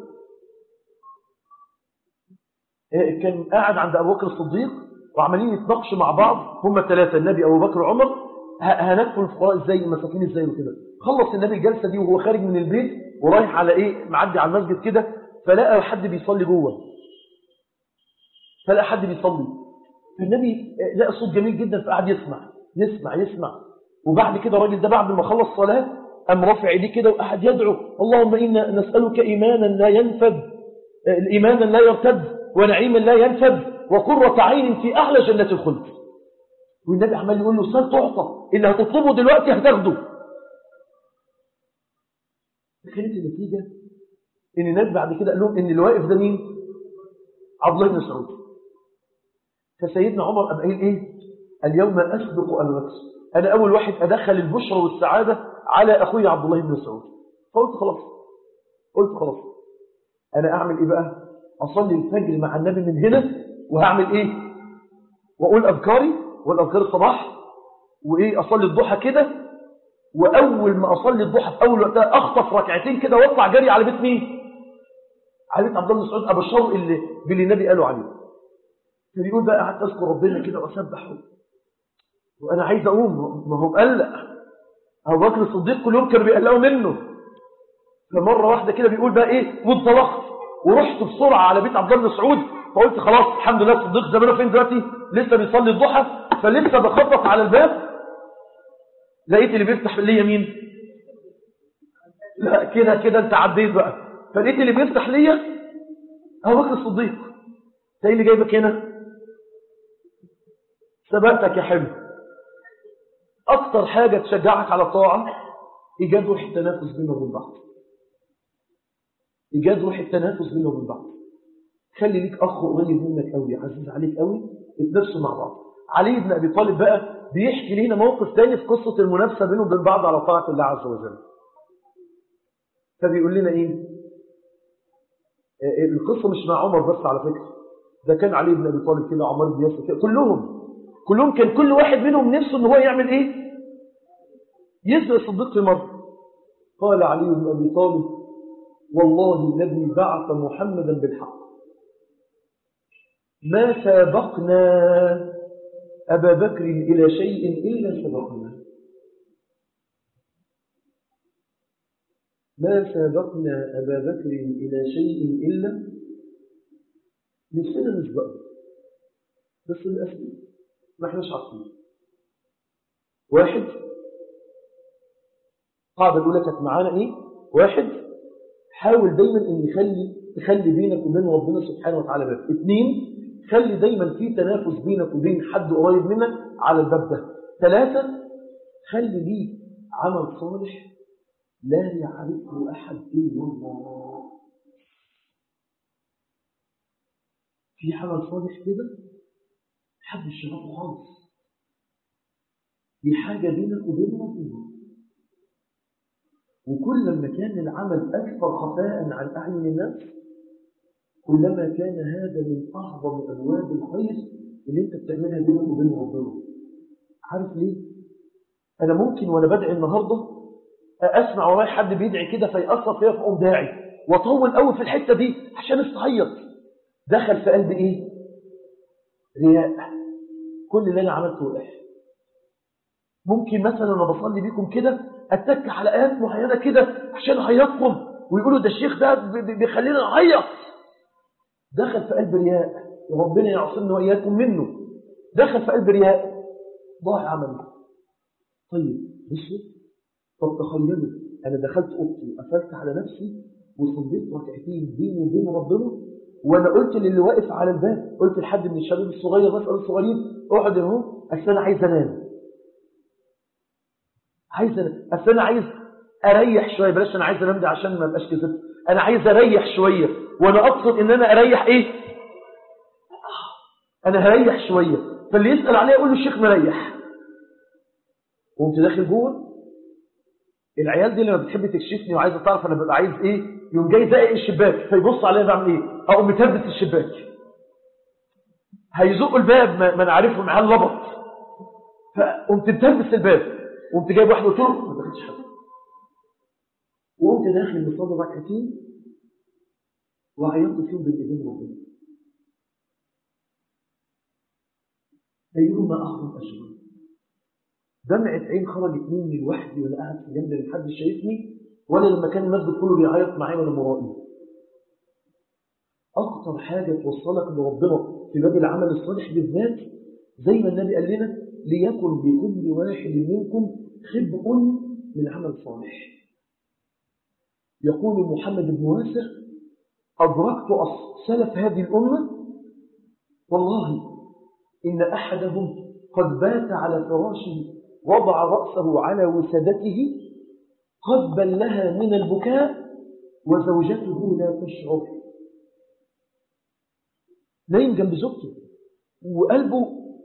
كان قاعد عند ابو بكر الصديق وعمالين يتناقشوا مع بعض هم الثلاثه النبي ابو بكر وعمر هنكفل الفقراء ازاي المساكين ازاي وكده خلص النبي الجلسه دي وهو خارج من البيت ورايح على ايه معدي على المسجد كده فلقى حد بيصلي جوه فلقى حد بيصلي فالنبي لقى صوت جميل جدا فقعد يسمع يسمع يسمع وبعد كده الراجل ده بعد ما خلص صلاه قام رافع ايديه كده وقعد يدعو اللهم انا نسالك ايمانا لا ينفد ايمانا لا يرتد ونعيما لا ينفد وقرة عين في اعلى جنة الخلد والنبي عمال يقول له سال تعطى اللي هتطلبه دلوقتي هتاخده كانت النتيجة ان الناس بعد كده قال لهم ان اللي واقف ده مين عبد الله بن مسعود فسيدنا عمر قام قايل ايه اليوم اسبق ابا بكر انا اول واحد ادخل البشرى والسعاده على اخوي عبد الله بن مسعود فقلت خلاص قلت خلاص انا اعمل ايه بقى اصلي الفجر مع النبي من هنا وهعمل ايه واقول اذكاري والاذكار الصباح وايه اصلي الضحى كده واول ما اصلي الضحى في اول وقتها اخطف ركعتين كده واطلع جري على بيت مين على بيت عبد الله بن مسعود ابو الشر اللي باللي النبي قاله عليه فبيقول بقى قعدت اذكر ربنا كده واسبح وانا عايز اقوم ما هو مقلق ابو بكر الصديق كل يوم كانوا بيقلقوا منه فمره واحده كده بيقول بقى ايه وانطلقت ورحت بسرعه على بيت عبد الله بن مسعود فقلت خلاص الحمد لله الصديق زمانه فين دلوقتي لسه بيصلي الضحى فلسه بخبط على الباب لقيت اللي بيفتح ليا مين لا كده كده انت عديت بقى فلقيت اللي بيفتح ليا ابو بكر الصديق ده اللي جايبك هنا سبقتك يا حلو اكتر حاجه تشجعك على الطاعه ايجاد روح التنافس بيننا وبين بعض ايجاد روح التنافس بيننا وبين بعض خلي ليك اخ قريب منك قوي عزيز عليك قوي اتنافسوا مع بعض علي بن ابي طالب بقى بيحكي لنا موقف تاني في قصه المنافسه بينه وبين بعض على طاعه الله عز وجل فبيقول لنا ايه القصه مش مع عمر بس على فكره ده كان علي بن ابي طالب كده عمر بن ياسر كده كلهم كلهم كان كل واحد منهم نفسه ان هو يعمل ايه يسبق الصديق في مره قال علي بن ابي طالب والله الذي بعث محمدا بالحق ما سابقنا أبا بكر إلى شيء إلا سبقنا ما سابقنا أبا بكر إلى شيء إلا نفسنا نسبقه بس للأسف ما احناش عارفين واحد قاعدة الأولى كانت معانا إيه واحد حاول دايما إن يخلي تخلي بينك وبين ربنا سبحانه وتعالى باب اثنين خلي دايما في تنافس بينك وبين حد قريب منك على الباب ده ثلاثة خلي ليك عمل صالح لا يعرفه أحد إلا الله في عمل صالح كده حد يشرفه خالص دي حاجة بينك وبين ربنا وكل ما كان العمل أكثر خفاء عن أعين الناس كلما كان هذا من أعظم أبواب الخير اللي أنت بتعملها بينك وبين ربنا عارف ليه؟ أنا ممكن وأنا بدعي النهاردة أسمع وراي حد بيدعي كده فيأثر فيا فأقوم داعي وأطول قوي في الحتة دي عشان استعيط دخل في قلبي إيه؟ رياء كل اللي أنا عملته وقع ممكن مثلا أنا بصلي بيكم كده أتك على آيات معينة كده عشان أعيطكم ويقولوا ده الشيخ ده بيخلينا نعيط دخل في قلب رياء وربنا يعصمنا وإياكم منه دخل في قلب رياء ضاع عمله طيب بصوا طب تخيلوا أنا دخلت أوضتي وقفلت على نفسي وصليت ركعتين بيني وبين ربنا وأنا قلت للي واقف على الباب قلت لحد من الشباب الصغير بسأل الصغيرين اقعد اهو أصل أنا عايز أنام عايز أنام أصل أنا عايز أريح شوية بلاش أنا عايز أنام ده عشان ما أبقاش كذبت أنا عايز أريح شوية وأنا أقصد إن أنا أريح إيه أنا هريح شوية فاللي يسأل عليه يقول له الشيخ مريح وقمت داخل جوه العيال دي لما بتحب تكشفني وعايزه تعرف انا ببقى عايز ايه يوم جاي زائق الشباك فيبص عليا بعمل ايه اقوم متهبس الشباك هيزقوا الباب ما انا عارفه معاه اللبط فقمت متهبس الباب وقمت جايب واحد قلت له ما دخلتش حد وقمت داخل بصلي ركعتين وعيطت فيهم بالايدين ربنا ايهما اعظم اجرا دمعة عين خرجت مني لوحدي وانا قاعد في جنبي محدش شايفني ولا لما كان المسجد كله بيعيط معايا وانا مرائي اكتر حاجه توصلك لربنا في باب العمل الصالح بالذات زي ما النبي قال لنا ليكن بكل واحد منكم خبء من عمل صالح يقول محمد بن واسع أدركت سلف هذه الأمة والله إن أحدهم قد بات على فراشه وضع رأسه على وسادته قد بلها من البكاء وزوجته لا تشعر نايم جنب زوجته وقلبه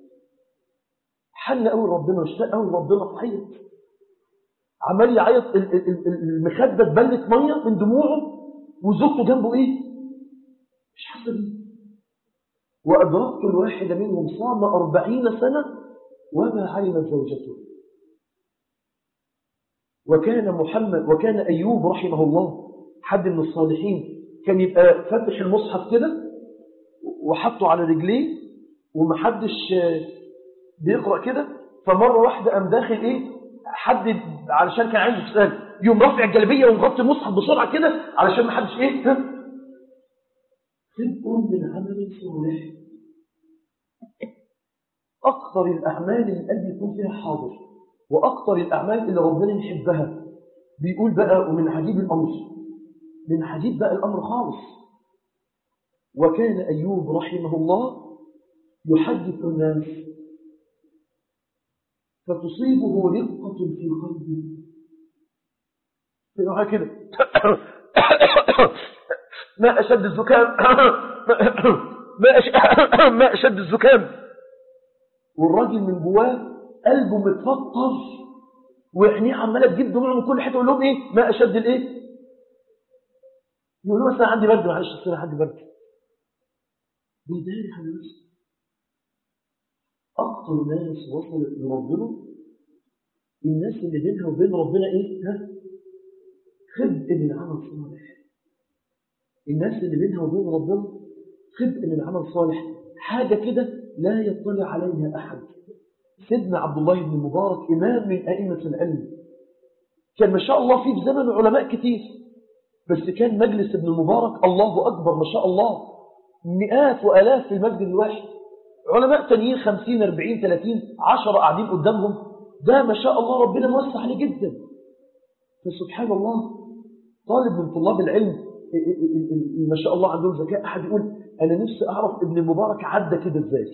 حن قوي ربنا واشتاق قوي ربنا فعيط عمال يعيط المخدة اتبلت ميه من دموعه وزوجته جنبه ايه مش حاسه بيه وأدركت الواحد منهم صام أربعين سنة وما علمت زوجته وكان محمد وكان أيوب رحمه الله حد من الصالحين كان يبقى فتح المصحف كده وحطه على رجليه ومحدش بيقرأ كده فمرة واحدة قام داخل ايه حد علشان كان عنده سؤال يوم رافع الجلبية ومغطي المصحف بسرعة كده علشان محدش ايه ها خبء من عمل صالح أكثر الأعمال اللي القلب يكون فيها حاضر وأكثر الأعمال اللي ربنا يحبها بيقول بقى ومن عجيب الأمر من عجيب بقى الأمر خالص وكان أيوب رحمه الله يحدث الناس فتصيبه رقة في قلبه في كده ما أشد الزكام ما, أش... ما أشد الزكام والراجل من جواه قلبه متفطر وعينيه عماله تجيب دموع من كل حته يقول لهم ايه ما اشد الايه يقول له مثلا عندي برد معلش اصل عندي برد بيداري على نفسه اكتر ناس وصلت لربنا الناس اللي بينها وبين ربنا ايه ها خبء من عمل صالح الناس اللي بينها وبين ربنا خبء من عمل صالح حاجة كده لا يطلع عليها أحد سيدنا عبد الله بن مبارك إمام من أئمة العلم كان ما شاء الله فيه في زمن علماء كتير بس كان مجلس ابن المبارك الله أكبر ما شاء الله مئات وألاف في المسجد الواحد علماء تانيين خمسين أربعين ثلاثين عشرة قاعدين قدامهم ده ما شاء الله ربنا موسع عليه جدا فسبحان الله طالب من طلاب العلم ما شاء الله عندهم ذكاء أحد يقول أنا نفسي أعرف ابن المبارك عدى كده إزاي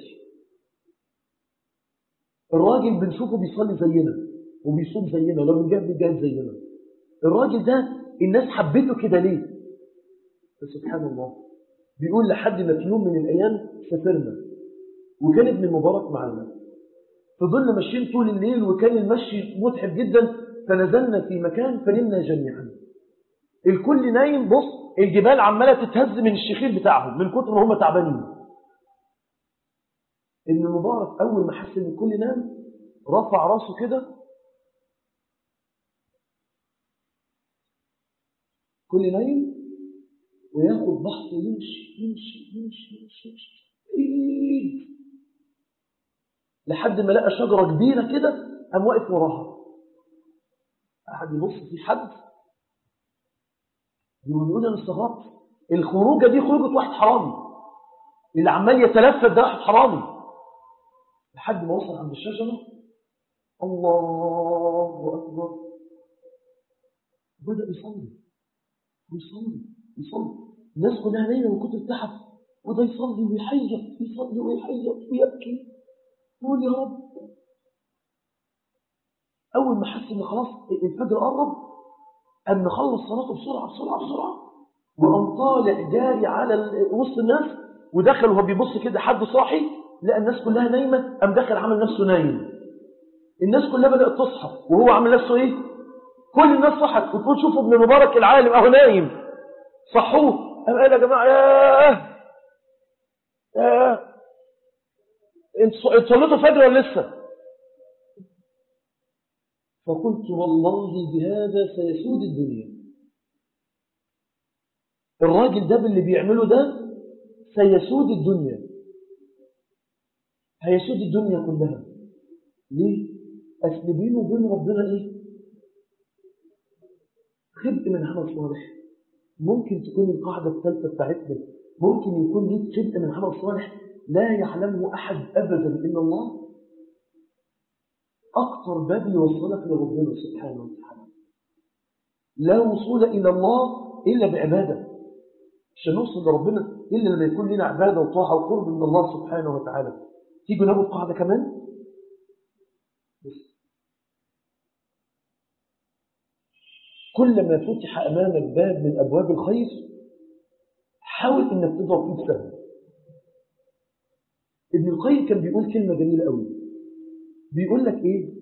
الراجل بنشوفه بيصلي زينا وبيصوم زينا ولو بنجاهد بيجاهد زينا الراجل ده الناس حبته كده ليه فسبحان الله بيقول لحد ما في يوم من الأيام سافرنا وكان ابن المبارك معنا فضلنا ماشيين طول الليل وكان المشي متعب جدا فنزلنا في مكان فنمنا جميعا الكل نايم بص الجبال عمالة تتهز من الشخير بتاعهم من كتر ما هم تعبانين ابن المبارك أول ما حس إن الكل نام رفع راسه كده كل نايم وياخد بحث يمشي يمشي يمشي يمشي يمشي إيه. لحد ما لقى شجرة كبيرة كده قام واقف وراها قعد يبص في حد يقولون انا استغربت الخروجه دي خروجه واحد حرامي اللي عمال يتلفت ده واحد حرامي لحد ما وصل عند الشجره الله اكبر بدا يصلي يصلي يصلي الناس كلها نايمه من كتر التعب وده يصلي ويحيط يصلي ويحيط ويبكي يقول يا رب اول ما حس ان خلاص الفجر قرب أن نخلص صلاته بسرعة بسرعة بسرعة وقام طالع جاري على وسط الناس ودخل وهو بيبص كده حد صاحي لقى الناس كلها نايمة قام دخل عمل نفسه نايم الناس كلها بدأت تصحى وهو عمل نفسه ايه كل الناس صحت وتقول شوفوا ابن مبارك العالم اهو نايم صحوه قام قال يا جماعة ياه ياه انتوا صليتوا فجر ولا لسه فقلت والله بهذا سيسود الدنيا الراجل ده باللي بيعمله ده سيسود الدنيا هيسود الدنيا كلها ليه؟ أصل بينه وبين ربنا إيه؟ خبء من عمل صالح ممكن تكون القاعدة الثالثة بتاعتنا ممكن يكون ليك خبء من عمل صالح لا يعلمه أحد أبدا إلا الله أكثر باب يوصلك لربنا سبحانه وتعالى لا وصول إلى الله إلا بعبادة مش هنوصل لربنا إلا لما يكون لنا عبادة وطاعة وقرب من الله سبحانه وتعالى تيجوا ناخد قاعدة كمان بس. كلما فتح أمامك باب من أبواب الخير حاول إنك تضرب فيه بسهم ابن القيم كان بيقول كلمة جميلة قوي بيقول لك ايه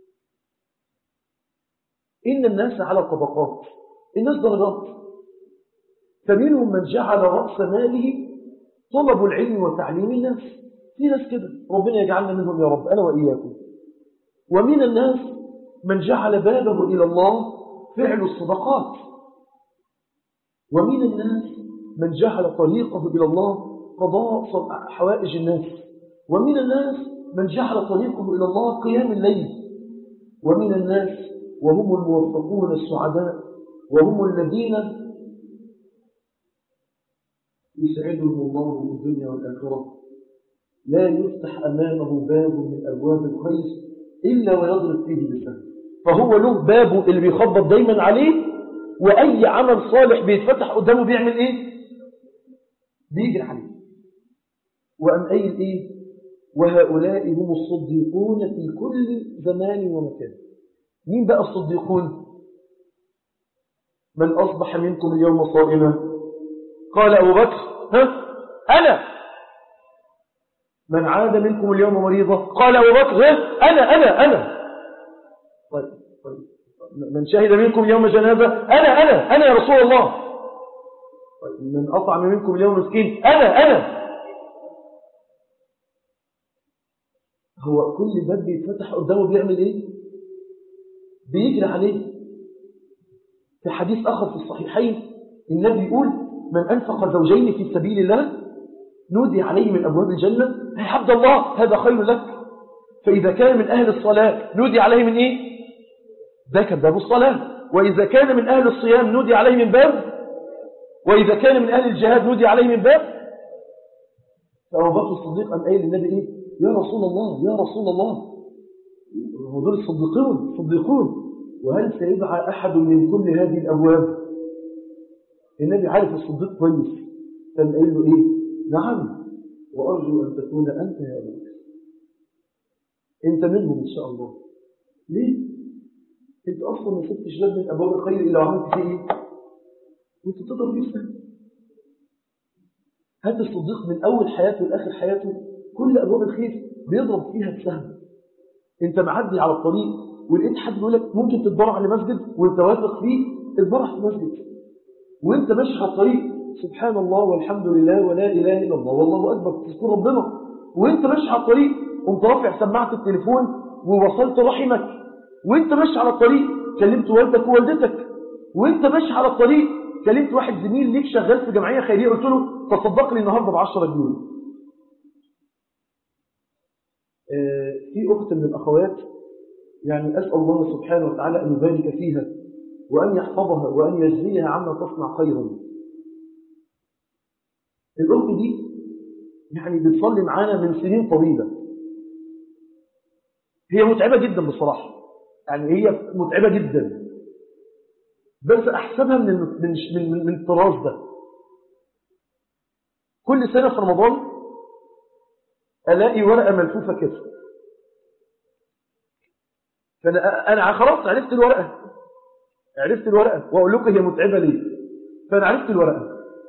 ان الناس على طبقات الناس درجات فمنهم من جعل رأس ماله طلب العلم وتعليم الناس في ناس كده ربنا يجعلنا منهم يا رب أنا وإياكم ومن الناس من جعل بابه إلى الله فعل الصدقات ومن الناس من جعل طريقه إلى الله قضاء حوائج الناس ومن الناس من جعل طريقه إلى الله قيام الليل ومن الناس وهم الموفقون السعداء وهم الذين يسعدهم الله في الدنيا والآخرة لا يفتح أمامه باب من أبواب الخير إلا ويضرب فيه بسهم فهو له بابه اللي بيخبط دايما عليه وأي عمل صالح بيتفتح قدامه بيعمل إيه بيجري عليه وأن قايل إيه وهؤلاء هم الصديقون في كل زمان ومكان مين بقى الصديقون من أصبح منكم اليوم صائما قال أبو بكر ها أنا من عاد منكم اليوم مريضا قال أبو بكر ها أنا أنا أنا طيب طيب من شهد منكم يوم جنازة أنا أنا أنا يا رسول الله طيب من أطعم منكم اليوم مسكين أنا أنا هو كل باب بيتفتح قدامه بيعمل ايه بيجري عليه في حديث آخر في الصحيحين النبي يقول من أنفق زوجين في سبيل الله نودي عليه من أبواب الجنة يا عبد الله هذا خير لك فإذا كان من أهل الصلاة نودي عليه من إيه ده كان باب الصلاة وإذا كان من أهل الصيام نودي عليه من باب وإذا كان من أهل الجهاد نودي عليه من باب فأبو بكر الصديق أم قايل للنبي إيه يا رسول الله يا رسول الله دول الصديقون صديقون وهل سيدعى أحد من كل هذه الأبواب النبي عارف الصديق كويس كان قايل له إيه نعم وأرجو أن تكون أنت يا أبو بكر أنت منهم إن شاء الله ليه أنت أصلا ما سبتش باب من أبواب الخير إلا وعملت فيه إيه وأنت تقدر فيه السنة هذا الصديق من أول حياته لآخر حياته كل أبواب الخير بيضرب فيها السهم انت معدي على الطريق ولقيت حد بيقول لك ممكن تتبرع لمسجد وانت واثق فيه اتبرع في مسجد وانت ماشي على الطريق سبحان الله والحمد لله ولا اله الا الله والله اكبر تذكر ربنا وانت ماشي على الطريق قمت رافع سماعه التليفون ووصلت رحمك وانت ماشي على الطريق كلمت والدك ووالدتك وانت ماشي على الطريق كلمت واحد زميل ليك شغال في جمعيه خيريه قلت له تصدق لي النهارده ب 10 جنيه في اخت من الاخوات يعني اسال الله سبحانه وتعالى ان يبارك فيها وان يحفظها وان يجزيها عما تصنع خيرا الاخت دي يعني بتصلي معانا من سنين طويله هي متعبه جدا بصراحه يعني هي متعبه جدا بس احسبها من من من, من الطراز ده كل سنه في رمضان الاقي ورقه ملفوفه كده فانا انا خلاص عرفت الورقه عرفت الورقه واقول لكم هي متعبه ليه فانا عرفت الورقه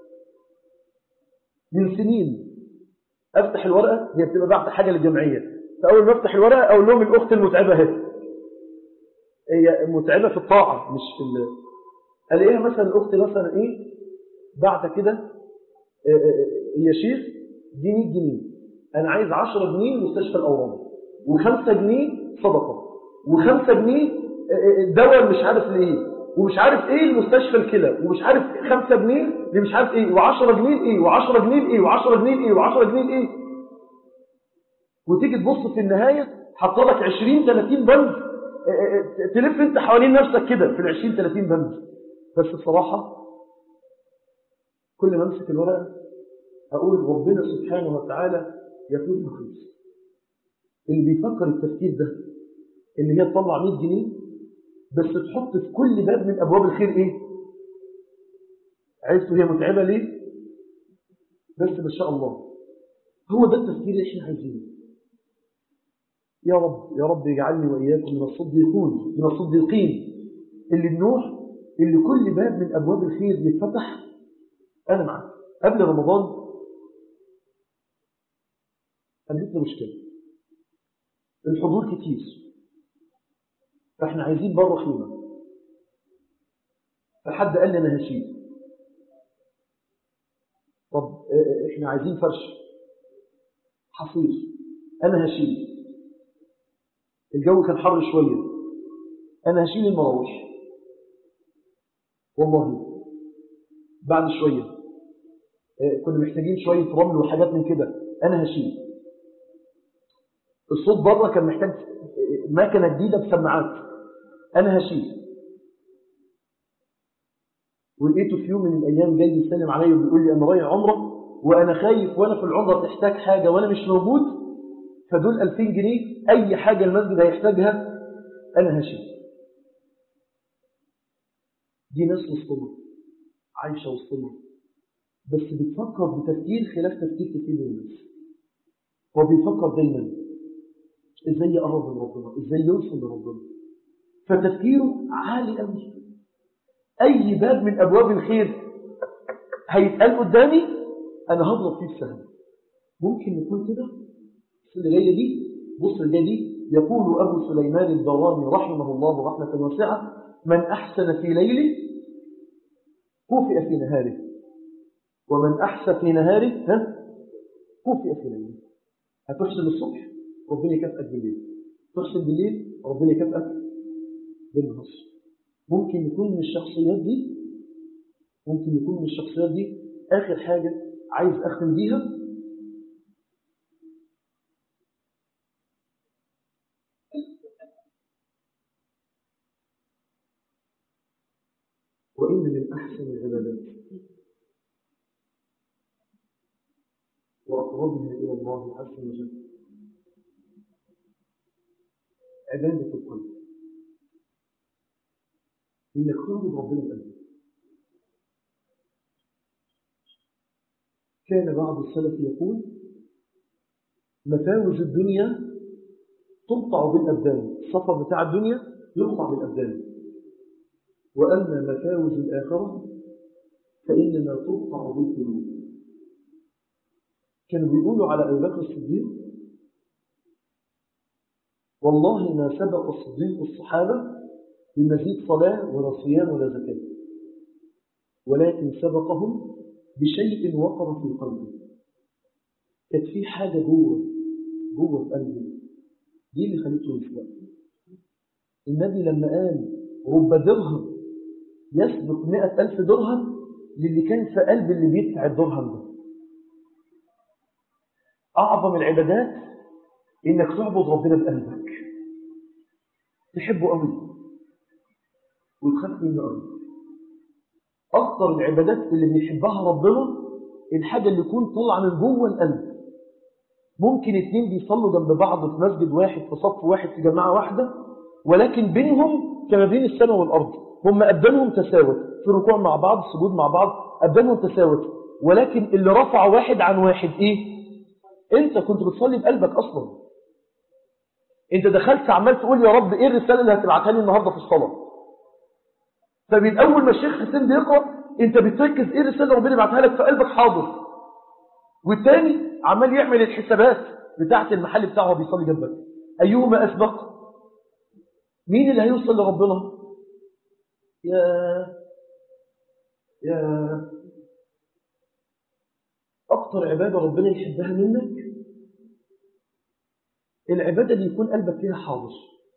من سنين افتح الورقه هي بتبقى بعت حاجه للجمعيه فاول ما افتح الورقه اقول لهم الاخت المتعبه اهي هي متعبه في الطاعه مش في ال... الاقيها مثلا الاخت مثلا ايه بعت كده يا شيخ دي 100 جنيه انا عايز 10 جنيه لمستشفى الاورام و5 جنيه صدقه و5 جنيه دواء مش عارف لايه ومش عارف ايه المستشفى الكلى ومش عارف 5 جنيه اللي مش عارف ايه و10 جنيه ايه و10 جنيه ايه و10 جنيه ايه و10 جنيه ايه وتيجي تبص في النهايه حاطه لك 20 30 بند تلف انت حوالين نفسك كده في ال 20 30 بند بس بصراحه كل ما امسك الورقه اقول ربنا سبحانه وتعالى يكون رخيص اللي بيفكر التفكير ده ان هي تطلع 100 جنيه بس تحط في كل باب من ابواب الخير ايه عرفتوا هي متعبه ليه بس ما شاء الله هو ده التفكير اللي احنا عايزينه يا رب يا رب يجعلني واياكم من الصديقون من الصديقين اللي نروح اللي كل باب من ابواب الخير يتفتح انا معاك قبل رمضان قابلتنا مشكله الحضور كتير فاحنا عايزين بره خيمة فحد قال لي انا هشيل طب احنا عايزين فرش حصير انا هشيل الجو كان حر شوية انا هشيل المراوح والله بعد شوية كنا محتاجين شوية رمل وحاجات من كده انا هشيل الصوت بره كان محتاج مكنه جديده بسماعات انا هشيل ولقيته في يوم من الايام جاي يسلم عليا وبيقول لي انا رايح عمره وانا خايف وانا في العمره تحتاج حاجه وانا مش موجود فدول 2000 جنيه اي حاجه المسجد هيحتاجها انا هشيل دي ناس وسطنا عايشه وسطنا بس بتفكر بتفكير خلاف تفكير كتير من الناس هو بيفكر دايما ازاي يقرب من ربنا ازاي يوصل لربنا فتفكيره عالي قوي اي باب من ابواب الخير هيتقال قدامي انا هضرب فيه السهم ممكن يكون كده بص اللي جايه دي بص اللي جايه دي يقول ابو سليمان الدراني رحمه الله رحمه واسعه من احسن في ليله كفئ في نهاره ومن احسن في نهاره ها كفئ في ليله هتحسن الصبح ربنا يكافئك بالليل تحسن بالليل ربنا يكافئك بالنهار ممكن يكون من الشخصيات دي ممكن يكون من الشخصيات دي آخر حاجة عايز أختم بيها وإن من أحسن العبادات وأقربها إلى الله عز وجل عبادة القلب إنك تعبد ربنا بقلبك كان بعض السلف يقول مفاوز الدنيا تقطع بالأبدان السفر بتاع الدنيا يقطع بالأبدان وأما مفاوز الآخرة فإنما تقطع بالقلوب كانوا بيقولوا على أبي بكر الصديق والله ما سبق الصديق الصحابة بمزيد صلاة ولا صيام ولا زكاة ولكن سبقهم بشيء وقر في قلبه كانت في حاجة جوه جوه في قلبه دي اللي خليته يسبق النبي لما قال رب درهم يسبق مئة ألف درهم للي كان في قلب اللي بيدفع الدرهم ده أعظم العبادات إنك تعبد ربنا بقلبك تحبه قوي وتخاف منه قوي أكثر العبادات اللي بيحبها ربنا الحاجة اللي يكون طالعة من جوه القلب ممكن اتنين بيصلوا جنب بعض في مسجد واحد في صف واحد في جماعة واحدة ولكن بينهم كما بين السماء والأرض هم أبدانهم تساوت في ركوع مع بعض سجود مع بعض أبدانهم تساوت ولكن اللي رفع واحد عن واحد إيه أنت كنت بتصلي بقلبك أصلا أنت دخلت عمال تقول يا رب إيه الرسالة اللي هتبعتها لي النهاردة في الصلاة فمن أول ما الشيخ حسين بيقرأ أنت بتركز إيه الرسالة اللي ربنا يبعتها لك في قلبك حاضر والتاني عمال يعمل الحسابات بتاعت المحل بتاعه وهو بيصلي جنبك أيهما أسبق مين اللي هيوصل لربنا يا يا أكتر عبادة ربنا يحبها منك العبادة اللي يكون قلبك فيها حاضر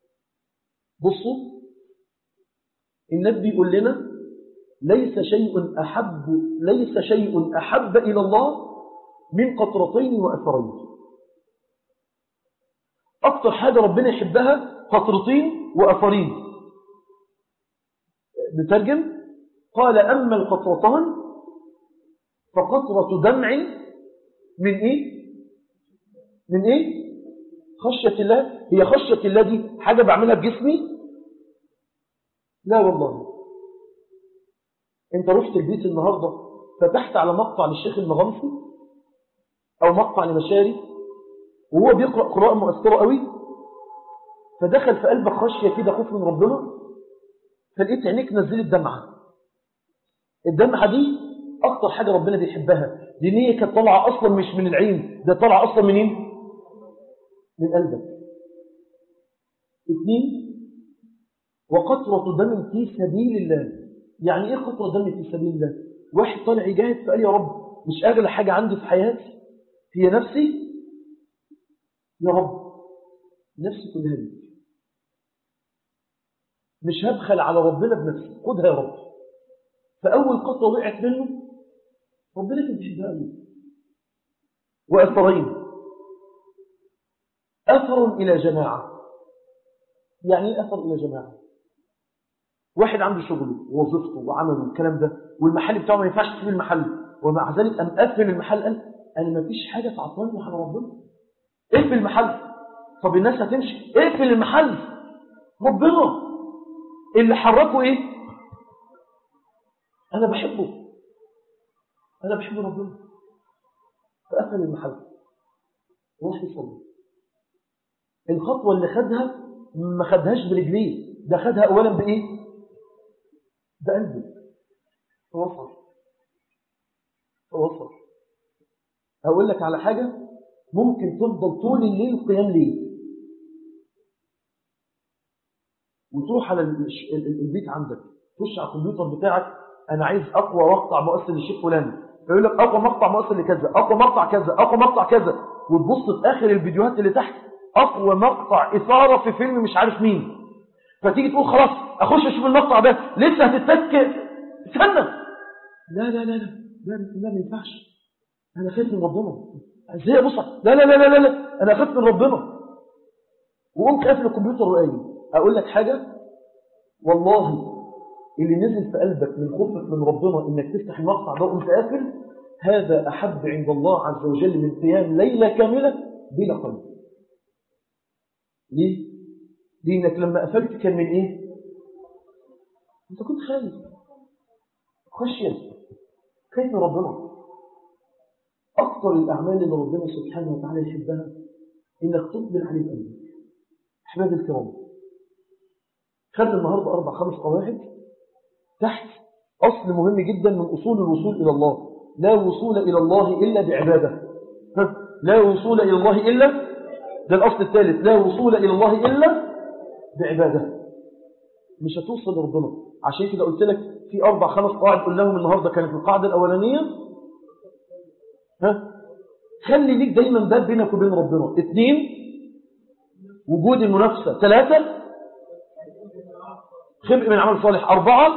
بصوا النبي بيقول لنا ليس شيء أحب ليس شيء أحب إلى الله من قطرتين وأثرين أكتر حاجة ربنا يحبها قطرتين وأثرين نترجم قال أما القطرتان فقطرة دمع من إيه من إيه خشية الله هي خشية الله دي حاجة بعملها بجسمي لا والله انت رحت البيت النهاردة فتحت على مقطع للشيخ المغمسي او مقطع لمشاري وهو بيقرأ قراءة مؤثرة قوي فدخل في قلبك خشية كده خوف من ربنا فلقيت عينيك نزلت دمعة الدمعة دي اكتر حاجة ربنا بيحبها دي نية كانت طالعة اصلا مش من العين ده طالعة اصلا منين من قلبك اثنين وقطرة دم في سبيل الله يعني ايه قطرة دم في سبيل الله واحد طالع يجاهد فقال يا رب مش اغلى حاجة عندي في حياتي هي نفسي يا رب نفسي كلها ليك مش هبخل على ربنا بنفسي خدها يا رب فأول قطرة وقعت منه ربنا كان بيحبها قوي وأثرين أثر إلى جماعة يعني ايه أثر إلى جماعة واحد عنده شغله ووظيفته وعمله والكلام ده والمحل بتاعه ما ينفعش تسيب المحل ومع ذلك أم قفل المحل قال أنا ما فيش حاجة تعطلني على ربنا اقفل المحل طب الناس هتمشي اقفل المحل ربنا اللي حركه ايه انا بحبه انا بحب ربنا فقفل المحل وراح يصلي الخطوه اللي خدها ما خدهاش برجليه ده خدها اولا بايه بقلبه فوصل فوصل اقول لك على حاجه ممكن تفضل طول الليل قيام ليل وتروح على البيت عندك تخش على الكمبيوتر بتاعك انا عايز اقوى مقطع مؤثر للشيخ فلان فيقول لك اقوى مقطع مؤثر لكذا اقوى مقطع كذا اقوى مقطع كذا وتبص في اخر الفيديوهات اللي تحت اقوى مقطع اثاره في فيلم مش عارف مين فتيجي تقول خلاص اخش اشوف المقطع ده لسه هتتك استنى لا لا لا لا لا لا ما ينفعش انا خايف من ربنا ازاي ابص لا لا لا لا لا انا خايف من ربنا وقمت قافل الكمبيوتر وقايم اقول لك حاجه والله اللي نزل في قلبك من خوفك من ربنا انك تفتح المقطع ده وانت قافل هذا احب عند الله عز وجل من قيام ليله كامله بلا قلب ليه لانك لما قفلت كان من ايه انت كنت خايف خشيه خايف من ربنا اكثر الاعمال اللي ربنا سبحانه وتعالى يحبها انك تقبل عليه بقلبك احباب الكرام خدنا النهارده اربع خمس قواعد تحت أصل مهم جدا من أصول الوصول إلى الله لا وصول إلى الله إلا بعبادة لا وصول إلى الله إلا ده الأصل الثالث لا وصول إلى الله إلا بعبادة مش هتوصل لربنا عشان كده قلت لك في أربع خمس قواعد قلناهم النهاردة كانت القاعدة الأولانية ها خلي ليك دايما باب بينك وبين ربنا اثنين وجود المنافسة ثلاثة خبء من عمل صالح أربعة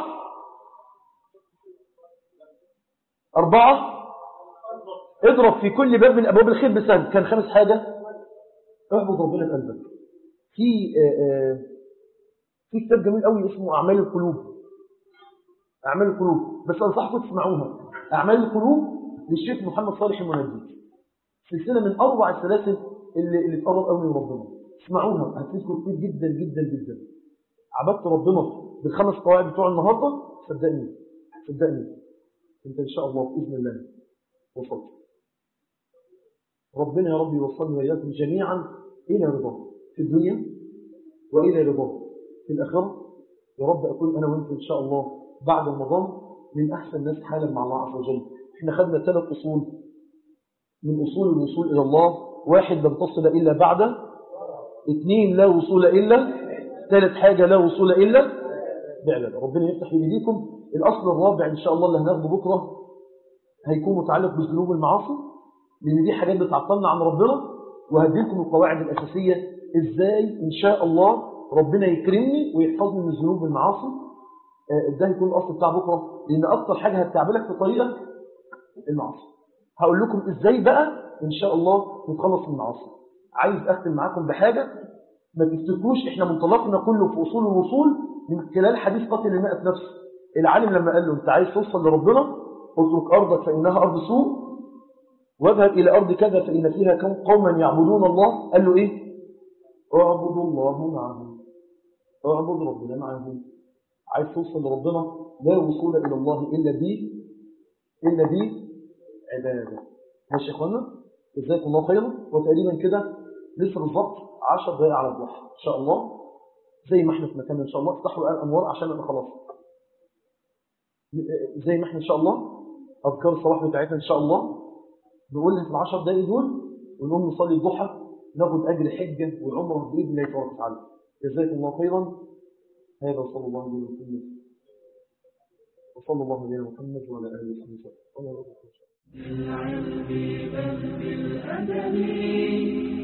أربعة اضرب في كل باب من أبواب الخير بسهم كان خامس حاجة اعبد ربنا بقلبك في آآ آآ في كتاب جميل قوي اسمه أعمال القلوب أعمال القلوب بس أنصحكم تسمعوها أعمال القلوب للشيخ محمد صالح المنجي سلسلة من أروع السلاسل اللي, اللي تقرب قوي من ربنا اسمعوها هتفيدكم كتير جدا جدا جدا عبدت ربنا بالخمس قواعد بتوع النهارده صدقني صدقني انت ان شاء الله باذن الله وصلت ربنا يا رب يوصلني واياكم جميعا الى رضاه في الدنيا والى رضاه في الاخره يا رب اكون انا وانت ان شاء الله بعد رمضان من احسن الناس حالا مع الله عز وجل احنا خدنا ثلاث اصول من اصول الوصول الى الله واحد لم تصل الا بعد اثنين لا وصول الا ثالث حاجة لا وصول إلا بعبادة ربنا يفتح بيديكم الأصل الرابع إن شاء الله اللي هناخده بكرة هيكون متعلق بذنوب المعاصي لأن دي حاجات بتعطلنا عن ربنا وهديلكم القواعد الأساسية إزاي إن شاء الله ربنا يكرمني ويحفظني من ذنوب المعاصي ده هيكون الأصل بتاع بكرة لأن أكتر حاجة هتعملك في طريقك المعاصي هقول لكم إزاي بقى إن شاء الله نتخلص من المعاصي عايز أختم معاكم بحاجة ما تفتكروش احنا منطلقنا كله في اصول الوصول من خلال حديث قتل المئة نفس العالم لما قال له انت عايز توصل لربنا اترك ارضك فانها ارض سوء واذهب الى ارض كذا فان فيها كم قوما يعبدون الله قال له ايه اعبد الله معهم اعبد ربنا معهم عايز توصل لربنا لا وصول الى الله الا بي الا بي عباده ماشي يا اخوانا جزاكم الله خيرا وتقريبا كده لسه بالظبط 10 دقائق على الضحى ان شاء الله زي ما احنا في مكاننا ان شاء الله افتحوا الان انوار عشان انا خلاص زي ما احنا ان شاء الله اذكار الصباح بتاعتنا ان شاء الله نقولها في العشر دقائق دول ونقوم نصلي الضحى ناخد اجر حجه والعمره باذن الله تبارك وتعالى جزاكم الله خيرا هذا وصلى الله عليه وسلم وصلى الله عليه محمد وعلى اله وصحبه وسلم بالعلم بل بالأدب